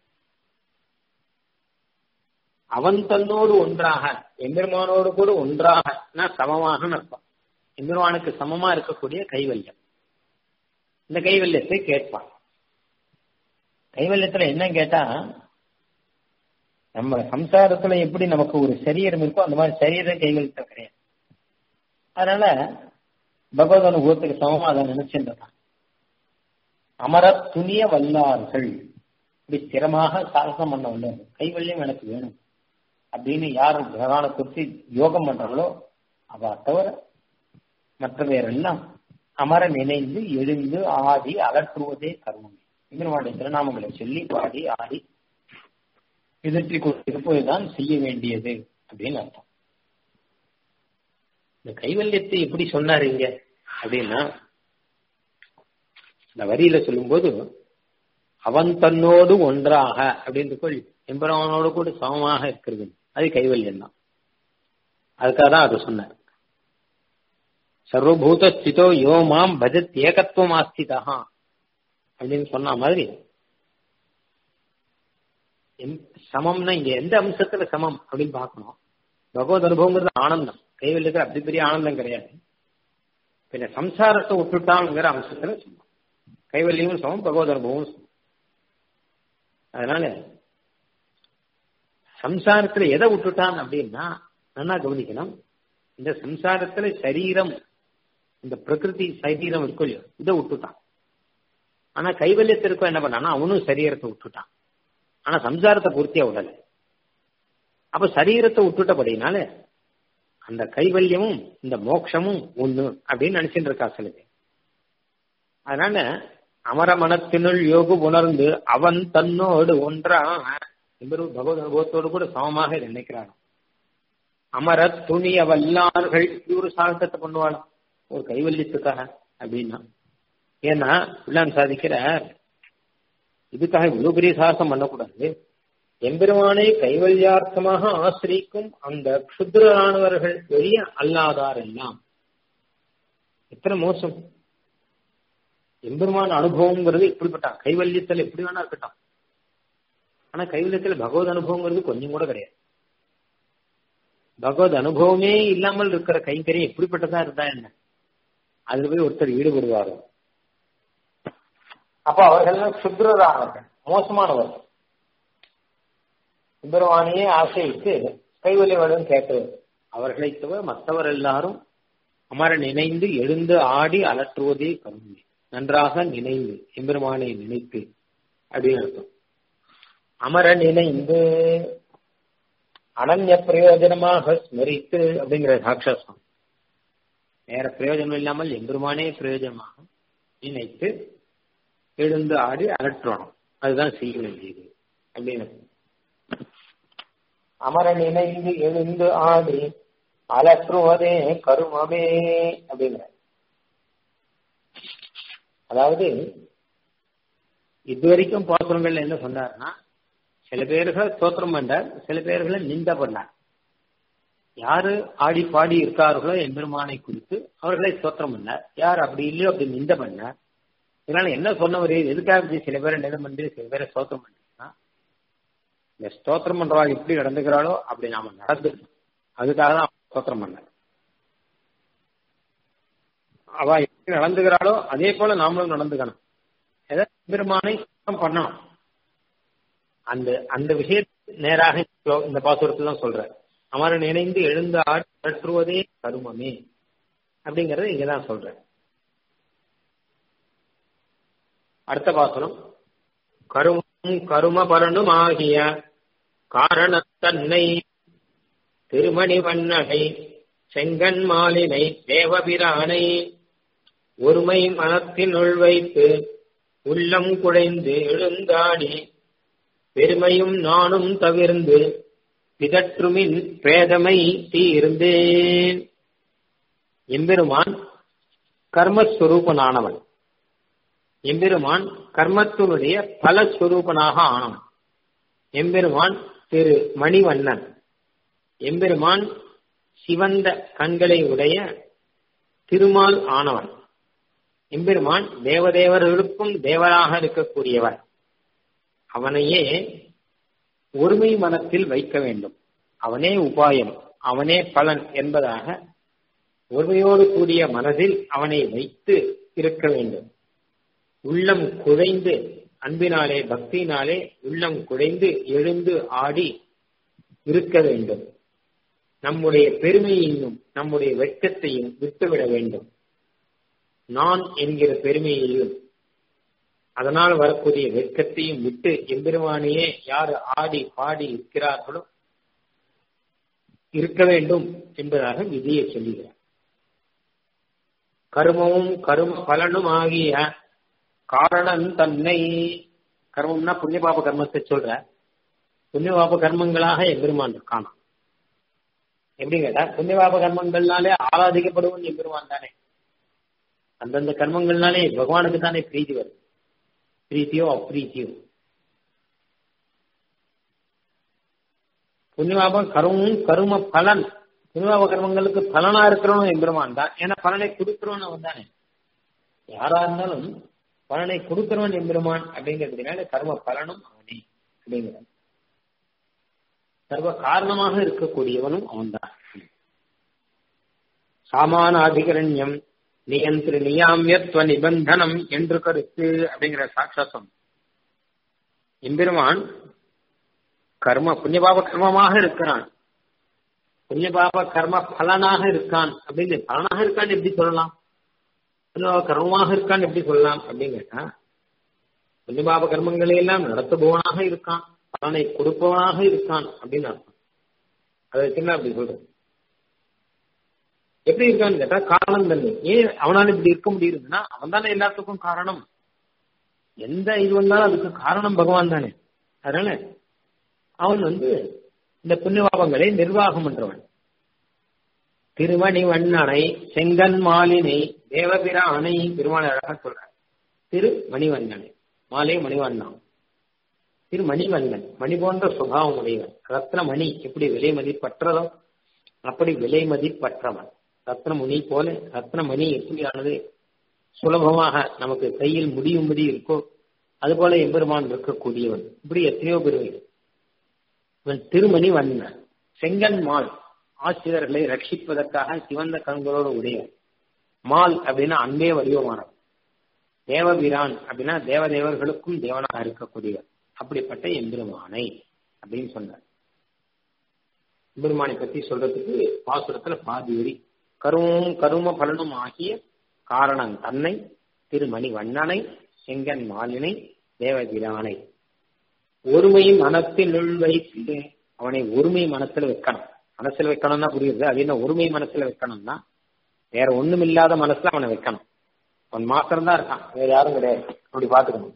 S2: அவன் தன்னோடு ஒன்றாக எம்பெருமானோடு கூட ஒன்றாக சமமாக அர்த்தம் எம்பெருமானுக்கு சமமா இருக்கக்கூடிய கைவல்யம் இந்த கைவல்யத்தை கேட்பான் கைவல்யத்துல என்ன கேட்டா நம்ம சம்சாரத்துல எப்படி நமக்கு ஒரு சரீரம் இருக்கோ அந்த மாதிரி சரீர கைகள் கிடையாது அதனால பகவத் அனுபவத்துக்கு சமமா அதை நினைச்சுட்டான் அமர துணிய வல்லார்கள் இப்படி ஸ்திரமாக சாகசம் பண்ண வல்லார்கள் கைவல்யம் எனக்கு வேணும் அப்படின்னு யார் பகவானை குறித்து யோகம் பண்றாங்களோ அவ தவிர மற்றவையரெல்லாம் அமர நினைந்து எழுந்து ஆடி அலற்றுவதே கர்மம் இவனுடைய திருநாமங்களை சொல்லி பாடி ஆடி பிதற்றி இருப்பதுதான் செய்ய வேண்டியது அப்படின்னு அர்த்தம் இந்த கைவல்யத்தை எப்படி சொன்னார் இங்க அப்படின்னா இந்த வரியில சொல்லும்போது அவன் தன்னோடு ஒன்றாக அப்படின்னு கொள் எம்பரவனோடு கூட சமமாக இருக்கிறது அது கைவல்யம் தான் அதுக்காக தான் அதை சொன்னார் சர்வபூத ஸ்திதோ யோ மாம் பஜத் ஏகத்துவம் ஆஸ்திதா அப்படின்னு சொன்ன மாதிரி சமம்னா இங்க எந்த அம்சத்துல சமம் அப்படின்னு பார்க்கணும் பகவத் அனுபவங்கிறது ஆனந்தம் கைவல்யத்துல அப்படி பெரிய ஆனந்தம் கிடையாது பின்ன சம்சாரத்தை விட்டுட்டாங்கிற அம்சத்துல சமம் கைவல்யமும் சமம் பகவத் அனுபவமும் சமம் அதனால சம்சாரத்துல எதை விட்டுட்டான் அப்படின்னா நல்லா கவனிக்கணும் இந்த சம்சாரத்துல சரீரம் இந்த பிரகிருதி சரீரம் இருக்கும் இல்லையோ இதை விட்டுட்டான் ஆனா கைவல்யத்திற்கும் என்ன பண்ணான்னா அவனும் சரீரத்தை விட்டுட்டான் ஆனா சம்சாரத்தை பூர்த்தியா விடல அப்ப சரீரத்தை விட்டுட்டபடினால அந்த கைவல்யமும் இந்த மோட்சமும் ஒண்ணு அப்படின்னு நினைச்சிட்டு இருக்கா சிலது அதனால அமர மனத்தினுள் யோகு உணர்ந்து அவன் தன்னோடு ஒன்றா என்பது பகவத் அனுபவத்தோடு கூட சமமாக நினைக்கிறான் அமர துணிய வல்லார்கள் இப்படி ஒரு சாகசத்தை பண்ணுவாளாம் ஒரு கைவல்யத்துக்காக அப்படின்னா ஏன்னா பிள்ளான் சாதிக்கிற இதுக்காக இவ்வளவு பெரிய சாகசம் பண்ணக்கூடாது எம்பெருமானை கைவல்யார்த்தமாக ஆசிரிக்கும் அந்த க்ஷுத்ரானவர்கள் வெளிய அல்லாதார் எல்லாம் எத்தனை மோசம் எம்பெருமான அனுபவங்கிறது இப்படிப்பட்ட கைவல்யத்தில் எப்படி வேணா இருக்கட்டும் ஆனா கைவல்யத்துல பகவத் அனுபவங்கிறது கொஞ்சம் கூட கிடையாது பகவத் அனுபவமே இல்லாமல் இருக்கிற கைங்கரியம் எப்படிப்பட்டதா இருந்தா என்ன அதுல போய் ஒருத்தர் ஈடுபடுவாரோ அப்ப அவர்கள் சுத்ரரானவர்கள் மோசமானவர்கள் சுந்தரவாணியே ஆசையிட்டு கைவலி வேணும் கேட்டவர் அவர்களை தவிர மற்றவர் எல்லாரும் அமர நினைந்து எழுந்து ஆடி அலற்றுவதே கருமை நன்றாக நினைந்து எம்பெருமானை நினைத்து அப்படின்னு அர்த்தம் அமர நினைந்து அனன்ய பிரயோஜனமாக ஸ்மரித்து அப்படிங்கிற சாட்சாசம் வேற பிரயோஜனம் இல்லாமல் எம்பெருமானே பிரயோஜனமாக நினைத்து எழுந்து ஆடி அலற்றணும் அதுதான் செய்ய வேண்டியது அப்படின்னு அமர நினைந்து எழுந்து ஆடி அலற்றுவதே கருமமே அப்படிங்கிற அதாவது இதுவரைக்கும் பாத்திரங்கள்ல என்ன சொன்னார்னா சில பேர்கள் ஸ்தோத்திரம் பண்ணார் சில பேர்களை நிந்த பண்ணார் யாரு ஆடி பாடி இருக்கார்களோ எம்பெருமானை குறித்து அவர்களை ஸ்தோத்திரம் பண்ணார் யார் அப்படி இல்லையோ அப்படி நிந்த பண்ணார் இதனால என்ன சொன்னவர் எதுக்காக இப்படி சில பேரை நிதம் பண்ணி சில பேரை ஸ்தோத்திரம் பண்ணிருக்கா இந்த ஸ்தோத்திரம் பண்றவா எப்படி நடந்துக்கிறாளோ அப்படி நாம நடந்து அதுக்காக தான் ஸ்தோத்திரம் பண்ணார் அவ எப்படி நடந்துக்கிறாளோ அதே போல நாமளும் நடந்துக்கணும் ஏதாவது பெருமானை சுத்தம் பண்ணணும் அந்த அந்த விஷயத்தை நேராக இந்த பாசுரத்தில் தான் சொல்ற அமர நினைந்து எழுந்து ஆற்றுவதே கருமமே அப்படிங்கறத இங்கதான் சொல்ற அடுத்த பாசுரம் கருமும் கரும பலனும் ஆகிய காரணத்தன்னை திருமணி வண்ணகை செங்கன் மாலினை தேவபிரானை ஒருமை மனத்தினுள் வைத்து உள்ளம் குழைந்து எழுந்தாடி பெருமையும் நானும் தவிர்ந்து பிதற்றுமின் பேதமை தீர்ந்தேன் எம்பெருமான் கர்மஸ்வரூபனானவன் எம்பெருமான் கர்மத்தினுடைய பலஸ்வரூபனாக ஆனவன் எம்பெருமான் திரு மணிவண்ணன் எம்பெருமான் சிவந்த கண்களை உடைய திருமால் ஆனவன் எம்பெருமான் தேவதேவர்களுக்கும் தேவராக இருக்கக்கூடியவர் அவனையே ஒருமை மனத்தில் வைக்க வேண்டும் அவனே உபாயம் அவனே பலன் என்பதாக ஒருமையோடு கூடிய மனதில் அவனை வைத்து இருக்க வேண்டும் உள்ளம் குழைந்து அன்பினாலே பக்தியினாலே உள்ளம் குழைந்து எழுந்து ஆடி
S1: இருக்க வேண்டும் நம்முடைய பெருமையையும் நம்முடைய வெட்கத்தையும் விட்டுவிட வேண்டும் நான் என்கிற பெருமையையும் அதனால் வரக்கூடிய வெட்கத்தையும் விட்டு எம்பெருமானையே யார் ஆடி பாடி இருக்கிறார்களோ இருக்க வேண்டும் என்பதாக விதியை சொல்லுகிறார் கருமமும் கரும பலனும் ஆகிய காரணம் தன்னை கர்மம்னா புண்ணிய பாப கர்மத்தை சொல்ற புண்ணிய பாப கர்மங்களாக எம்பெருமான் இருக்கானா எப்படி கேட்டா புண்ணிய பாப கர்மங்கள்னாலே ஆராதிக்கப்படுவோம் எம்பெருமான் தானே அந்தந்த கர்மங்கள்னாலே பகவானுக்கு தானே பிரீதி வருது பிரீத்தியோ அப்ரீத்தியோ புண்ணியபாபம் கருமும் கரும பலன் புண்ணியபாப கர்மங்களுக்கு பலனா இருக்கிறவனும் எம்பெருமான் தான் ஏன்னா பலனை கொடுக்கிறவன் அவன் தானே யாரா இருந்தாலும் பலனை கொடுக்கிறவன் எம்பெருமான் அப்படிங்கிறதுனால கர்ம பலனும் அவனே அப்படிங்கிறான் சர்வ காரணமாக இருக்கக்கூடியவனும் அவன்தான் சாமான அதிகரண்யம் நியந்திர நியாமியத்துவ நிபந்தனம் என்று கருத்து அப்படிங்கிற சாட்சாத்தம் எம்பெருமான் கர்ம புண்ணியபாப கர்மமாக இருக்கிறான் புண்ணியபாப கர்ம பலனாக இருக்கான் அப்படின்னு பலனாக இருக்கான்னு எப்படி சொல்லலாம் புண்ணியபாப கர்மமாக இருக்கான்னு எப்படி சொல்லலாம் அப்படின்னு கேட்டா புண்ணியபாப கர்மங்களை எல்லாம் நடத்துபவனாக இருக்கான் பலனை கொடுப்பவனாக இருக்கான் அப்படின்னு அர்த்தம் அதை வச்சுன்னா அப்படி சொல்றது எப்படி இருக்கான்னு கேட்டா காரணம் தன்மை ஏன் அவனால இப்படி இருக்க முடியுதுன்னா அவன் தானே எல்லாத்துக்கும் காரணம் எந்த இது வந்தாலும் அதுக்கு காரணம் பகவான் தானே அதனால அவன் வந்து இந்த புண்ணியபாபங்களை நிர்வாகம் பண்றவன் திருமணி வண்ணனை செங்கன் மாலினை தேவபிரானை பெருமாள் அழகா சொல்றார் திரு மணிவண்ணனை மாலை மணிவண்ணன் திரு மணிவண்ணன் மணி போன்ற சுபாவம் உடையவன் ரத்ன மணி எப்படி விலை மதிப்பற்றதோ அப்படி விலை மதிப்பற்றவன் ரத்னமுனி போல ரத்னமணி எப்படியானது சுலபமாக நமக்கு கையில் முடியும்படி இருக்கோ அதுபோல எம்பெருமான் இருக்கக்கூடியவன் இப்படி எத்தனையோ பெருமைகள் இவன் திருமணி வண்ணன் செங்கன் மால் ஆசிரியர்களை ரட்சிப்பதற்காக சிவந்த கண்களோடு உடையவன் மால் அப்படின்னா அன்பே வடிவமானவன் தேவபிரான் அப்படின்னா தேவதேவர்களுக்கும் தேவனாக இருக்கக்கூடியவர் அப்படிப்பட்ட எம்பெருமானை அப்படின்னு சொன்னார் எம்பெருமானை பத்தி சொல்றதுக்கு பாசுரத்துல பாதி வரி கருமும் கரும பலனும் ஆகிய காரணம் தன்னை திருமணி வண்ணனை செங்கன் மாலினை தேவபிரானை ஒருமை மனத்தில் வைத்து அவனை ஒருமை மனசுல வைக்கணும் மனசுல வைக்கணும்னா புரியுது அது என்ன ஒருமை மனசுல வைக்கணும்னா வேற ஒண்ணும் இல்லாத மனசுல அவனை வைக்கணும் அவன் மாத்திரம் தான் இருக்கான் வேற யாரும் கிடையாது அப்படி பாத்துக்கணும்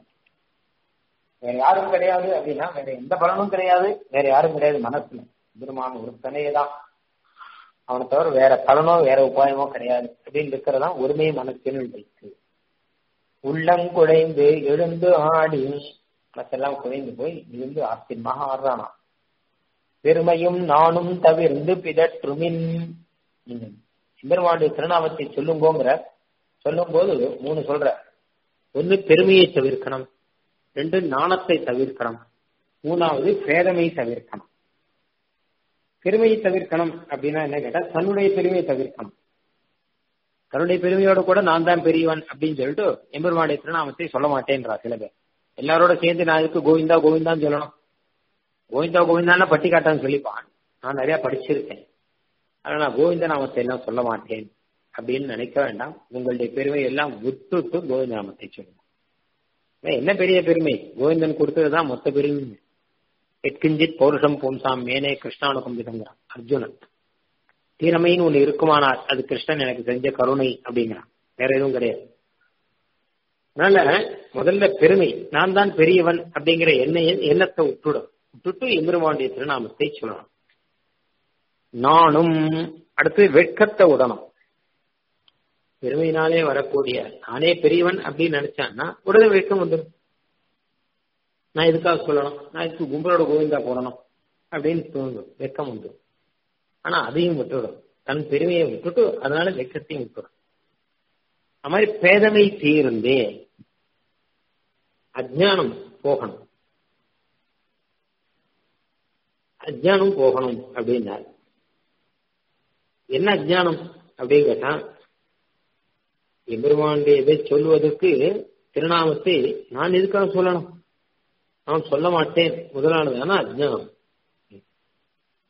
S1: வேற யாரும் கிடையாது அப்படின்னா வேற எந்த பலனும் கிடையாது வேற யாரும் கிடையாது மனசுல பெருமான் ஒருத்தனே தான் அவனை தவிர வேற பலனோ வேற உபாயமோ கிடையாது அப்படின்னு இருக்கிறதான் ஒருமை மனசில் வைத்து உள்ளங்குழைந்து எழுந்து ஆடி மனசெல்லாம் குறைந்து போய் இருந்து ஆச்சரியமாக ஆடுறானா பெருமையும் நானும் தவிர்ந்து பிதற்றுமின் சிந்தர்மாண்டு திருநாமத்தை சொல்லுங்கோங்கிற சொல்லும் போது மூணு சொல்ற ஒன்னு பெருமையை தவிர்க்கணும் ரெண்டு நாணத்தை தவிர்க்கணும் மூணாவது பேதமை தவிர்க்கணும் பெருமையை தவிர்க்கணும் அப்படின்னா என்ன கேட்டா தன்னுடைய பெருமையை தவிர்க்கணும் தன்னுடைய பெருமையோட கூட நான் தான் பெரியவன் அப்படின்னு சொல்லிட்டு எம்பெருமாடைய திருநாமத்தை சொல்ல மாட்டேன்றா சில பேர் எல்லாரோட சேர்ந்து நான் இதுக்கு கோவிந்தா கோவிந்தான்னு சொல்லணும் கோவிந்தா கோவிந்தான்னு பட்டி காட்டான்னு சொல்லிப்பான் நான் நிறைய படிச்சிருக்கேன் ஆனா நான் கோவிந்த நாமத்தை எல்லாம் சொல்ல மாட்டேன் அப்படின்னு நினைக்க வேண்டாம் உங்களுடைய பெருமை எல்லாம் விட்டுட்டு கோவிந்த நாமத்தை சொல்லுங்க என்ன பெரிய பெருமை கோவிந்தன் கொடுத்ததுதான் மொத்த பெருமை எட்கிஞ்சித் பௌருஷம் பும்சாம் மேனே கிருஷ்ணானுகம் விதங்கிறான் அர்ஜுனன் தீரமைன்னு ஒண்ணு இருக்குமானால் அது கிருஷ்ணன் எனக்கு செஞ்ச கருணை அப்படிங்கிறான் வேற எதுவும் கிடையாது அதனால முதல்ல பெருமை நான் தான் பெரியவன் அப்படிங்கிற எண்ணெயை எண்ணத்தை விட்டுடும் விட்டுட்டு எம்பெருமாண்டிய திருநாமத்தை சொல்லணும் நானும் அடுத்து வெட்கத்தை விடணும் பெருமையினாலே வரக்கூடிய நானே பெரியவன் அப்படின்னு நினைச்சான்னா உடனே வெட்கம் வந்துடும் நான் எதுக்காக சொல்லணும் நான் இதுக்கு கும்பலோட கோவிந்தா போடணும் அப்படின்னு தோணும் வெக்கம் வந்துடும் ஆனா அதையும் விட்டுடும் தன் பெருமையை விட்டுட்டு அதனால வெக்கத்தையும் விட்டுடும் அது மாதிரி பேதமை தீர்ந்தே அஜானம் போகணும் அஜானம் போகணும் அப்படின்னார் என்ன அஜானம் அப்படின்னு கேட்டா எம்பெருமானுடைய இதை சொல்வதற்கு திருநாமத்தை நான் எதுக்காக சொல்லணும் நான் சொல்ல மாட்டேன் முதலானது ஆனா அஜ்ஞானம்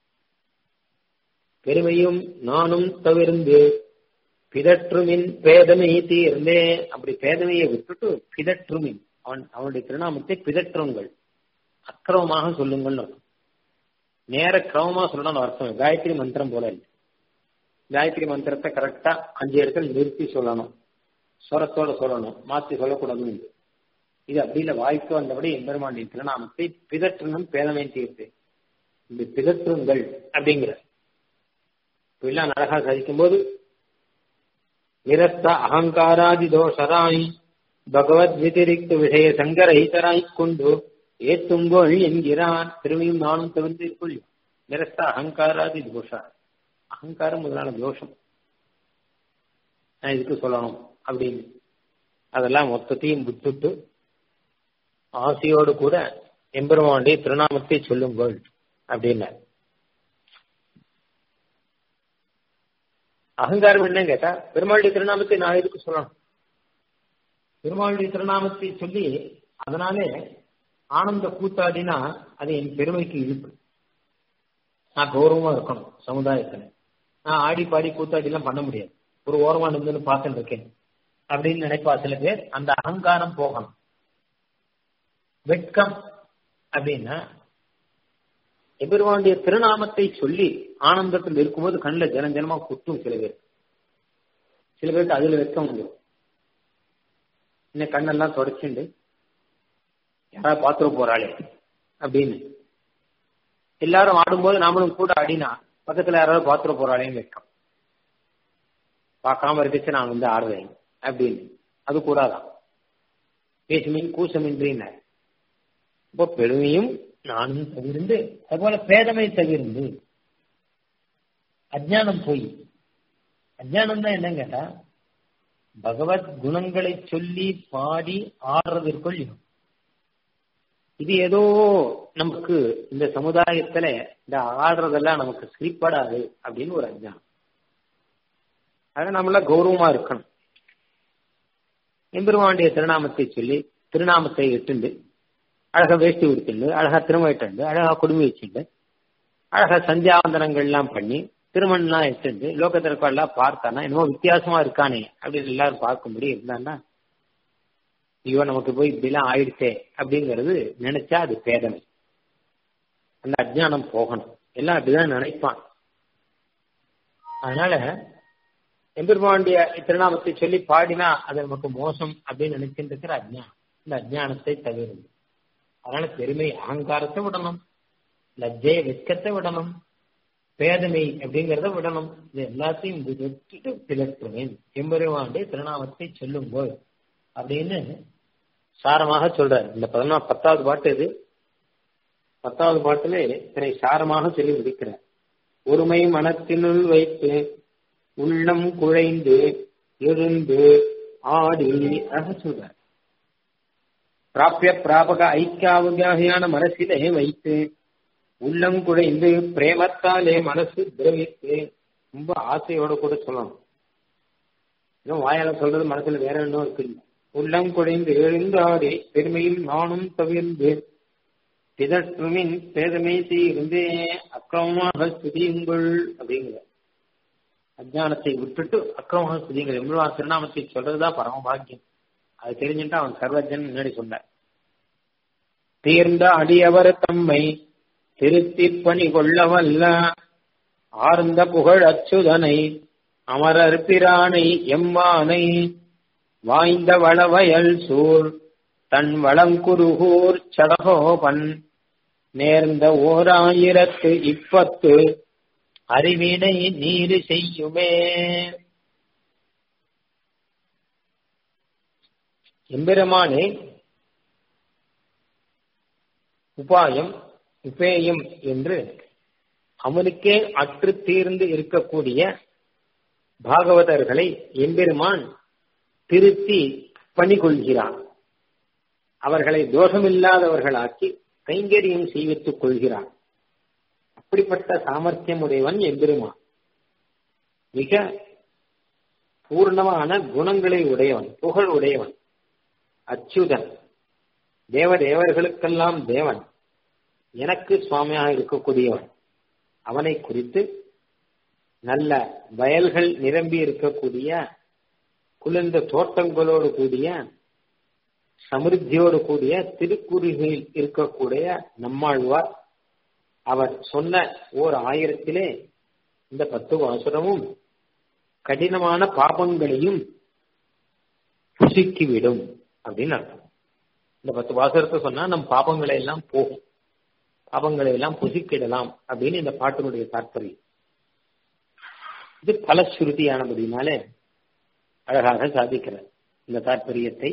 S2: பெருமையும் நானும் தவிர்ந்து பிதற்றுமின் பேதமை தீர்ந்தே அப்படி பேதமையை விட்டுட்டு பிதற்றுமின் அவன் அவனுடைய திருநாமத்தை பிதற்றுங்கள் அக்கிரமமாக சொல்லுங்கள் நேர கிரமமா சொல்லணும்னு அர்த்தம் காயத்ரி மந்திரம் போல இல்லை காயத்ரி மந்திரத்தை கரெக்டா அஞ்சு இடத்துல நிறுத்தி சொல்லணும் சொரத்தோட சொல்லணும் மாத்தி சொல்லக்கூடாது இது அப்படி இல்லை வாய்க்கு வந்தபடி எம்பெருமாண்டின் திருநாமத்தை பிதற்றணும் பேதமை தீர்த்து இந்த பிதற்றுங்கள் அப்படிங்கிற இப்பெல்லாம் அழகா சாதிக்கும் போது நிரஸ்த அகங்காராதி தோஷராய் பகவத் விதிரிக்த விஷய சங்கரஹிதராய் கொண்டு ஏத்துங்கோள் என்கிறான் திரும்பியும் நானும் தவிர்த்திருக்குள் நிரஸ்த அகங்காராதி தோஷா அகங்காரம் முதலான தோஷம் நான் இதுக்கு சொல்லணும் அப்படின்னு அதெல்லாம் மொத்தத்தையும் விட்டுட்டு ஆசையோடு கூட எம்பெருமானுடைய திருநாமத்தை சொல்லுங்கள் அப்படின்னார் அகங்காரம் என்னன்னு கேட்டா பெருமாளுடைய திருநாமத்தை நான் எதுக்கு சொல்லணும் பெருமாளுடைய திருநாமத்தை சொல்லி அதனாலே ஆனந்த கூத்தாடினா அது என் பெருமைக்கு இழுப்பு நான் கௌரவமா இருக்கணும் சமுதாயத்துல நான் ஆடி பாடி கூத்தாடி எல்லாம் பண்ண முடியாது ஒரு ஓரமா நின்று பார்த்துட்டு இருக்கேன் அப்படின்னு நினைப்பா சில பேர் அந்த அகங்காரம் போகணும் வெட்கம் அப்படின்னா எபெருமானுடைய திருநாமத்தை சொல்லி ஆனந்தத்தில் இருக்கும்போது கண்ணில் ஜன ஜனமா குத்தும் சில பேர் சில பேருக்கு அதுல வெட்கம் உண்டு இன்னும் கண்ணெல்லாம் தொடச்சுண்டு யாராவது பாத்துட போறாளே அப்படின்னு எல்லாரும் ஆடும்போது நாமளும் கூட ஆடினா பக்கத்துல யாராவது பாத்துட போறாளேன்னு வெட்கம் பார்க்காம இருந்துச்சு நான் வந்து ஆடுறேன் அப்படின்னு அது கூடாதான் பேசுமின் கூசமின்றின இப்போ பெருமையும் நானும் தவிர்ந்து அதுபோல பேதமை தவிர்ந்து அஜானம் போய் அஜானம் தான் என்ன கேட்டா பகவத் குணங்களை சொல்லி பாடி ஆடுறதற்குள் இது ஏதோ நமக்கு இந்த சமுதாயத்துல இந்த ஆடுறதெல்லாம் நமக்கு சிரிப்படாது அப்படின்னு ஒரு அஜானம் அதை நம்மள கௌரவமா இருக்கணும் எம்பெருமானுடைய திருநாமத்தை சொல்லி திருநாமத்தை எட்டுண்டு அழகா வேஷ்டி உடுத்துண்டு அழகா திருமயிட்டு அழகா குடுமி வச்சுண்டு அழகா சந்தியாவந்தனங்கள் எல்லாம் பண்ணி திருமணம்லாம் எடுத்துட்டு லோகத்திற்கெல்லாம் பார்த்தானா என்னமோ வித்தியாசமா இருக்கானே அப்படின்னு எல்லாரும் பார்க்கும்படி இருந்தான்னா ஐயோ நமக்கு போய் இப்படிலாம் ஆயிடுச்சே அப்படிங்கிறது நினைச்சா அது பேதமை அந்த அஜ்ஞானம் போகணும் எல்லாம் அப்படிதான் நினைப்பான் அதனால எம்பெருமாண்டிய திருநாமத்தை சொல்லி பாடினா அது நமக்கு மோசம் அப்படின்னு நினைச்சுட்டு இருக்கிற அஜ்ஞானம் இந்த அஜ்ஞானத்தை தவிர்த்து அதனால பெருமை அகங்காரத்தை விடணும் லஜ்ஜைய வெட்கத்தை விடணும் பேதமை அப்படிங்கறத விடணும் இது எல்லாத்தையும் விட்டுட்டு பிளற்றுவேன் எம்பெருமாண்டே திருநாமத்தை சொல்லும்போது அப்படின்னு சாரமாக சொல்றாரு இந்த பதினா பத்தாவது பாட்டு இது பத்தாவது பாட்டிலே இதனை சாரமாக சொல்லி முடிக்கிறார் ஒருமை மனத்தினுள் வைத்து உள்ளம் குழைந்து எழுந்து ஆடி அழக சொல்றார் பிராபிய பிராபக ஐக்கியாவகையான மனசிலே வைத்து உள்ளம் குழைந்து பிரேமத்தாலே மனசு திரவித்து ரொம்ப ஆசையோட கூட சொல்லணும் இன்னும் வாயால சொல்றது மனசுல வேற என்ன இருக்கு உள்ளம் குழைந்து எழுந்தாடி பெருமையில் நானும் தவிர்ந்து பிதற்றுமின் பேதமை தீர்ந்து அக்கிரமமாக ஸ்துதியுங்கள் அப்படிங்கிற அஜானத்தை விட்டுட்டு அக்கிரமமாக ஸ்துதியுங்கள் எவ்வளவு திருநாமத்தை சொல்றதுதான் பரம பாக்கியம் அது தெரிஞ்சுட்டா அவன் சர்வஜன் முன்னாடி சொன்னார் தீர்ந்த அடியவர் தம்மை திருத்தி பணி கொள்ளவல்ல ஆர்ந்த புகழ் அச்சுதனை அமரர் பிரானை எம்மானை வாய்ந்த வளவயல் சூழ் தன் வளங்குருகூர் சடகோபன் நேர்ந்த ஓர் ஆயிரத்து இப்பத்து அறிவினை நீரு செய்யுமே எம்பெருமானே உபாயம் உபேயம் என்று அவனுக்கே அற்று தீர்ந்து இருக்கக்கூடிய பாகவதர்களை எம்பெருமான் திருத்தி பணிகொள்கிறான் அவர்களை தோஷமில்லாதவர்களாக்கி கைங்கரியம் செய்வித்துக் கொள்கிறான் அப்படிப்பட்ட சாமர்த்தியம் உடையவன் எம்பெருமான் மிக பூர்ணமான குணங்களை உடையவன் புகழ் உடையவன் அச்சுதன் தேவ தேவர்களுக்கெல்லாம் தேவன் எனக்கு சுவாமியாக இருக்கக்கூடியவன் அவனை குறித்து நல்ல வயல்கள் நிரம்பி இருக்கக்கூடிய குளிர்ந்த தோட்டங்களோடு கூடிய சமிருத்தியோடு கூடிய திருக்குறிகளில் இருக்கக்கூடிய நம்மாழ்வார் அவர் சொன்ன ஓர் ஆயிரத்திலே இந்த பத்து வாசுரமும் கடினமான பாபங்களையும் புசுக்கிவிடும் அப்படின்னு அர்த்தம் இந்த பத்து வாசகத்தை சொன்னா நம் பாபங்களை எல்லாம் போகும் பாபங்களை எல்லாம் புசிக்கிடலாம் அப்படின்னு இந்த பாட்டினுடைய தாற்பயம் இது பலஸ்ருதியானபடினாலே அழகாக சாதிக்கிறார் இந்த தாற்பயத்தை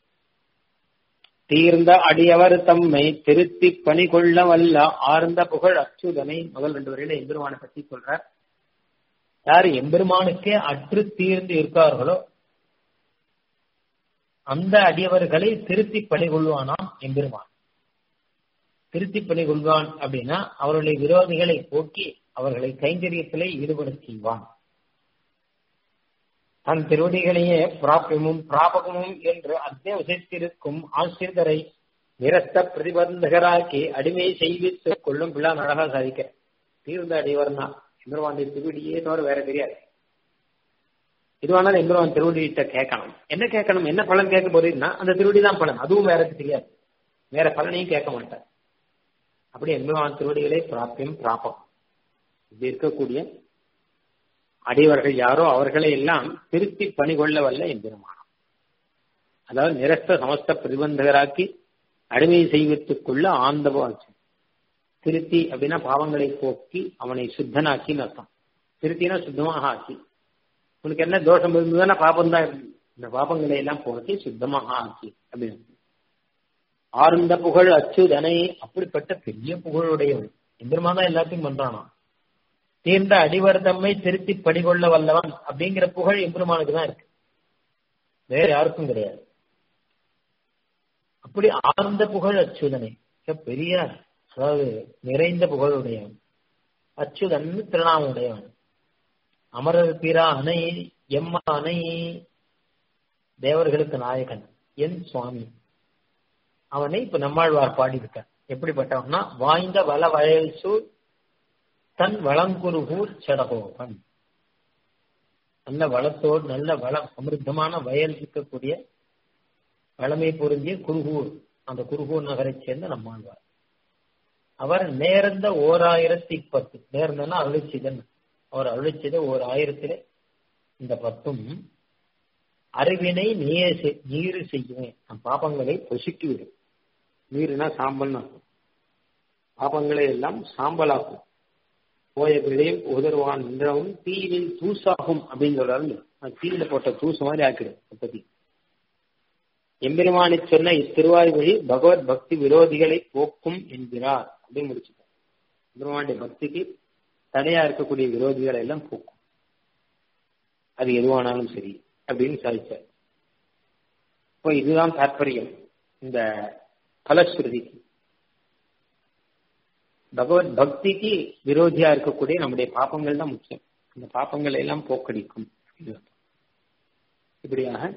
S2: தீர்ந்த அடியவர் தம்மை திருத்தி பணி கொள்ள வல்ல ஆர்ந்த புகழ் அச்சுதனை முதல் ரெண்டு வரையில எம்பெருமானை பத்தி சொல்றார் யார் எம்பெருமானுக்கே அற்று தீர்ந்து இருக்கார்களோ அந்த அடியவர்களை திருத்தி பணி கொள்வானாம் எம்பெருமான் திருத்தி பணி கொள்வான் அப்படின்னா அவருடைய விரோதிகளை போக்கி அவர்களை கைங்கரியத்திலே ஈடுபட செய்வான் தன் திருவடிகளையே பிராபியமும் பிராபகமும் என்று அத்தியாவசியத்திருக்கும் ஆசிரியரை நிரஸ்த பிரதிபந்தகராக்கி அடிமை செய்வித்துக் கொள்ளும் பிள்ளான் அழகா சாதிக்க தீர்ந்த அடிவர்னா எம்பெருமானுடைய திருவடியே தவிர வேற தெரியாது இதுவானாலும் எம்பெருமான் திருவடிகிட்ட கேட்கணும் என்ன கேட்கணும் என்ன பலன் கேட்க போறீங்கன்னா அந்த திருவடி தான் பலன் அதுவும் வேற தெரியாது வேற பலனையும் கேட்க மாட்டார் அப்படி எம்பெருமான் திருவடிகளே பிராப்பியம் பிராபம் இது இருக்கக்கூடிய அடியவர்கள் யாரோ அவர்களை எல்லாம் திருத்தி பணி கொள்ள வல்ல எம்பெருமானம் அதாவது நிரஸ்த சமஸ்த பிரதிபந்தகராக்கி அடிமை செய்வதற்குள்ள ஆந்தவாச்சு திருத்தி அப்படின்னா பாவங்களை போக்கி அவனை சுத்தனாக்கின்னு அர்த்தம் திருத்தினா சுத்தமாக ஆக்கி உனக்கு என்ன தோஷம் இருந்ததுன்னா பாபம் தான் இந்த பாபங்களை எல்லாம் போக்கி சுத்தமாக ஆக்கி அப்படின்னு ஆர்ந்த புகழ் அச்சுதனை அப்படிப்பட்ட பெரிய புகழுடையவன் எம்பெருமான் தான் எல்லாத்தையும் பண்றானா தீர்ந்த அடிவர் தம்மை திருத்தி படிகொள்ள வல்லவன் அப்படிங்கிற புகழ் எம்பெருமானுக்கு தான் இருக்கு வேற யாருக்கும் கிடையாது அப்படி ஆர்ந்த புகழ் அச்சுதனை பெரிய அதாவது நிறைந்த புகழுடையவன் அச்சுதன் திருநாமுடையவன் அமரர் பிறா அணை எம்ம அணை தேவர்களுக்கு நாயகன் என் சுவாமி அவனை இப்ப நம்மாழ்வார் பாடியிருக்க எப்படிப்பட்டவன்னா வாய்ந்த வள வயல் சூழ் தன் வளங்குருகூர் செடகோபன் நல்ல வளத்தோடு நல்ல வளம் சமிருத்தமான வயல் இருக்கக்கூடிய வளமை பொருந்திய குருகூர் அந்த குருகூர் நகரை சேர்ந்த நம்மாழ்வார் அவர் நேர்ந்த ஓர் ஆயிரத்தி பத்து நேர்ந்தனா அருளிச்சிதன் அவர் அருளிச்சத ஓர் ஆயிரத்திலே இந்த பத்தும் அறிவினை நீர் நீரு செய்யுவேன் நம் பாப்பங்களை பொசுக்கிவிடும் நீருனா சாம்பல்னு பாப்பங்களை எல்லாம் சாம்பலாக்கும் போய விளையும் உதர்வான் நின்றவும் தீயில் தூசாகும் அப்படின்னு சொல்றாரு தீயில போட்ட தூசு மாதிரி ஆக்கிடும் அப்பதி எம்பெருமானை சொன்ன இத்திருவாய் வழி பகவத் பக்தி விரோதிகளை போக்கும் என்கிறார் அப்படின்னு முடிச்சுட்டார் எம்பெருமானுடைய பக்திக்கு தடையா இருக்கக்கூடிய விரோதிகளை எல்லாம் போக்கும் அது எதுவானாலும் சரி அப்படின்னு சாதிச்சார் இப்போ இதுதான் தாற்பயம் இந்த பலஸ்ருதிக்கு பகவத் பக்திக்கு விரோதியா இருக்கக்கூடிய நம்முடைய பாப்பங்கள் தான் முக்கியம் அந்த பாப்பங்களை எல்லாம் போக்கடிக்கும் இப்படியாக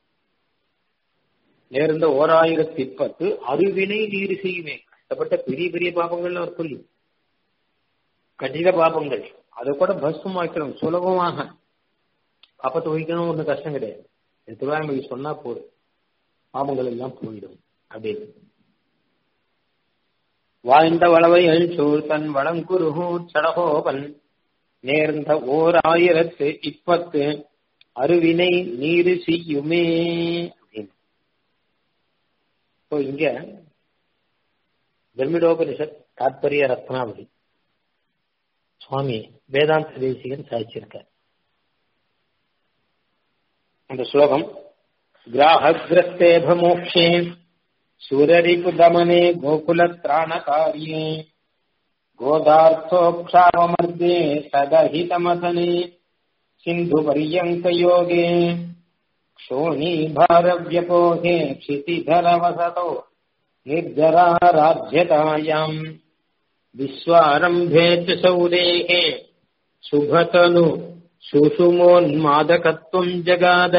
S2: நேர்ந்த ஓர் ஆயிரத்தி பத்து அறிவினை நீர் செய்வேன் கஷ்டப்பட்ட பெரிய பெரிய பாப்பங்கள்னு அவர் சொல்லி கடித பாப்பங்கள் அதை கூட பஸ்ஸும் வைக்கணும் சுலபமாக பாப்பத்தை வகிக்கணும் ஒன்றும் கஷ்டம் கிடையாது திருவாரம்பி சொன்னா போதும் பாபங்கள் எல்லாம் போயிடும் அப்படின்னு வாழ்ந்த வளவை அழிச்சூர் தன் வளங்குருகூர் சடகோபன் நேர்ந்த ஓர் ஆயிரத்து இப்பத்து அருவினை நீரு செய்யுமே அப்படின்னு இப்போ இங்க பிரமிடோபனிஷத் தாத்பரிய ரத்னாவளி சுவாமி வேதாந்த தேசிகன் சாதிச்சிருக்கார் அந்த ஸ்லோகம் கிராஹகிரஸ்தேபமோக்ஷே சூரரிபுதமனே கோகுலத்ராணகாரியே गोदार्थोक्षावमर्दे सदहितमथने सिन्धुपर्यङ्कयोगे क्षोणीभारव्यपोहे क्षितिधरवसतो निर्जराराध्यतायाम् विश्वारम्भे च सौरेः शुभतनु சுசுமோன்மாதகத்துவம் ஜகாத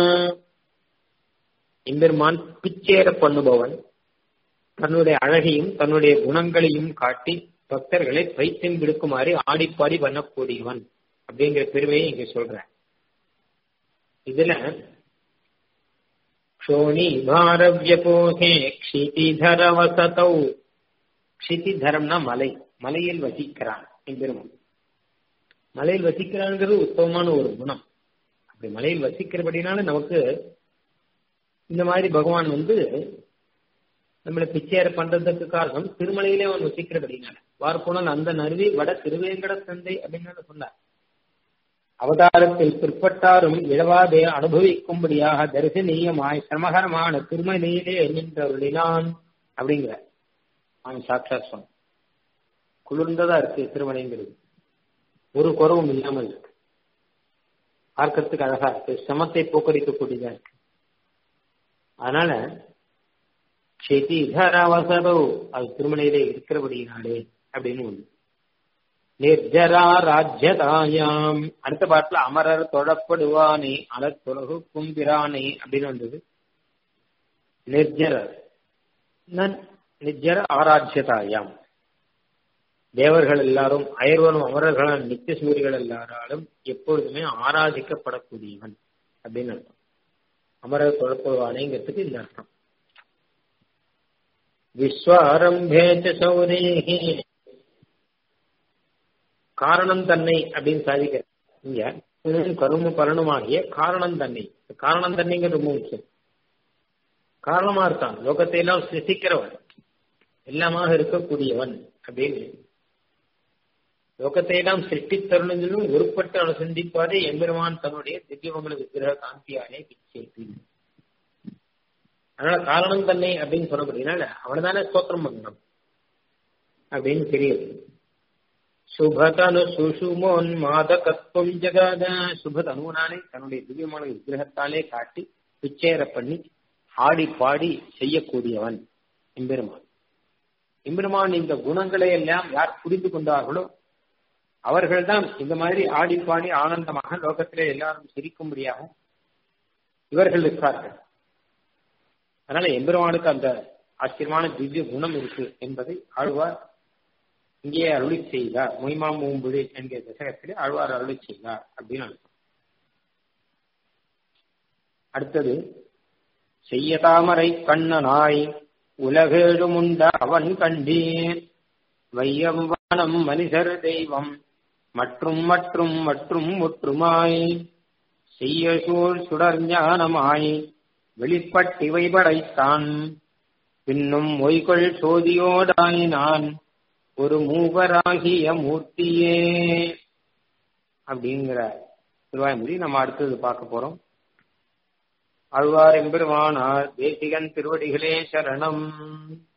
S2: எம்பெருமான் பிச்சேர பண்ணுபவன் தன்னுடைய அழகையும் தன்னுடைய குணங்களையும் காட்டி பக்தர்களை பைத்தியம் விடுக்குமாறு ஆடிப்பாடி பண்ணக்கூடியவன்
S1: அப்படிங்கிற பெருமையை இங்க சொல்றேன் இதுல க்ஷோணி பாரவ்யபோகே க்ஷிதிதர வசதௌ க்ஷிதிதரம்னா மலை மலையில் வசிக்கிறான் எம்பெருமான் மலையில் வசிக்கிறான்ங்கிறது உத்தமமான ஒரு குணம் அப்படி மலையில் வசிக்கிறபடினால நமக்கு இந்த மாதிரி பகவான் வந்து நம்மளை பிச்சையார பண்றதுக்கு காரணம் திருமலையிலே அவன் வசிக்கிறபடினால வார்ப்புணல் அந்த நருவி வட திருவேங்கட சந்தை அப்படின்னு சொன்னார் அவதாரத்தில் பிற்பட்டாரும் இழவாதே அனுபவிக்கும்படியாக தரிசனீயமாய் சிரமகரமான திருமலையிலே நின்றருளினான் அப்படிங்கிற அவன் சாட்சாத் சொன்ன குளிர்ந்ததா இருக்கு திருமலைங்கிறது ஒரு குறவும் இல்லாமல் இருக்கு பார்க்கறதுக்கு அழகா இருக்கு சிரமத்தை போக்கடிக்கக்கூடியதா இருக்கு அதனால வசதோ அது திருமலையிலே இருக்கிறபடியினாலே அப்படின்னு ஒண்ணு நிர்ஜரா ராஜ்யதாயாம் அடுத்த பாட்டுல அமரர் தொழப்படுவானே அலத்துலகு கும்பிரானே அப்படின்னு வந்தது நிர்ஜரர் நிர்ஜர ஆராஜ்யதாயாம் தேவர்கள் எல்லாரும் அயர்வனும் அமரர்களும் நித்திய சூரிகள் எல்லாராலும் எப்பொழுதுமே ஆராதிக்கப்படக்கூடியவன் அப்படின்னு அர்த்தம் அமரர் தொழப்படுவானேங்கிறதுக்கு இந்த அர்த்தம் விஸ்வாரம்பே சௌரேகி காரணம் தன்னை அப்படின்னு சாதிக்கிற இங்க கரும பலனுமாகிய காரணம் தன்னை காரணம் தன்னைங்கிறது ரொம்ப முக்கியம் காரணமா இருக்கான் லோகத்தை எல்லாம் சிருஷ்டிக்கிறவன் எல்லாமாக இருக்கக்கூடியவன் அப்படின்னு லோகத்தை எல்லாம் சிருஷ்டித்தருணும் ஒருப்பட்டு அவன் சிந்திப்பாரே எம்பெருமான் தன்னுடைய திவ்யமங்கல விக்கிரக காந்தியாலே பிச்சேபி அதனால காரணம் தன்னை அப்படின்னு சொல்லப்படுறதுனால அவனை ஸ்தோத்திரம் பண்ணணும் அப்படின்னு தெரியுது சுபதனு சுஷுமோன் மாதகத்துவம் ஜகாத சுபதனுவனாலே தன்னுடைய திவ்யமான விக்கிரகத்தாலே காட்டி பிச்சேர பண்ணி ஆடி பாடி செய்யக்கூடியவன் எம்பெருமான் எம்பெருமான் இந்த குணங்களை எல்லாம் யார் புரிந்து கொண்டார்களோ அவர்கள்தான் இந்த மாதிரி ஆடி பாடி ஆனந்தமாக லோகத்திலே எல்லாரும் சிரிக்கும்படியாக இவர்கள் இருக்கார்கள் அதனால எம்பெருமானுக்கு அந்த ஆச்சரியமான திவ்ய குணம் இருக்கு என்பதை ஆழ்வார் இங்கே அருளி செய்தார் மொய்மா மூம்புழி என்கிற தசகத்திலே ஆழ்வார் அருளி செய்தார் அப்படின்னு அர்த்தம் அடுத்தது செய்ய தாமரை கண்ணனாய் உலகேழுமுண்ட அவன் கண்டீர் வையம் வானம் மனிதர் தெய்வம் மற்றும் மற்றும் மற்றும் ஒற்றுமாய் செய்ய சூழ் சுடர் ஞானமாய் வெளிப்பட்டிவை படைத்தான் பின்னும் மொய்கொள் சோதியோடாய் நான் ஒரு மூவராகிய மூர்த்தியே அப்படிங்கிற திருவாய்மொழி நம்ம அடுத்தது பார்க்க போறோம் ஆழ்வார் எம்பெருமானார் தேசிகன் திருவடிகளே சரணம்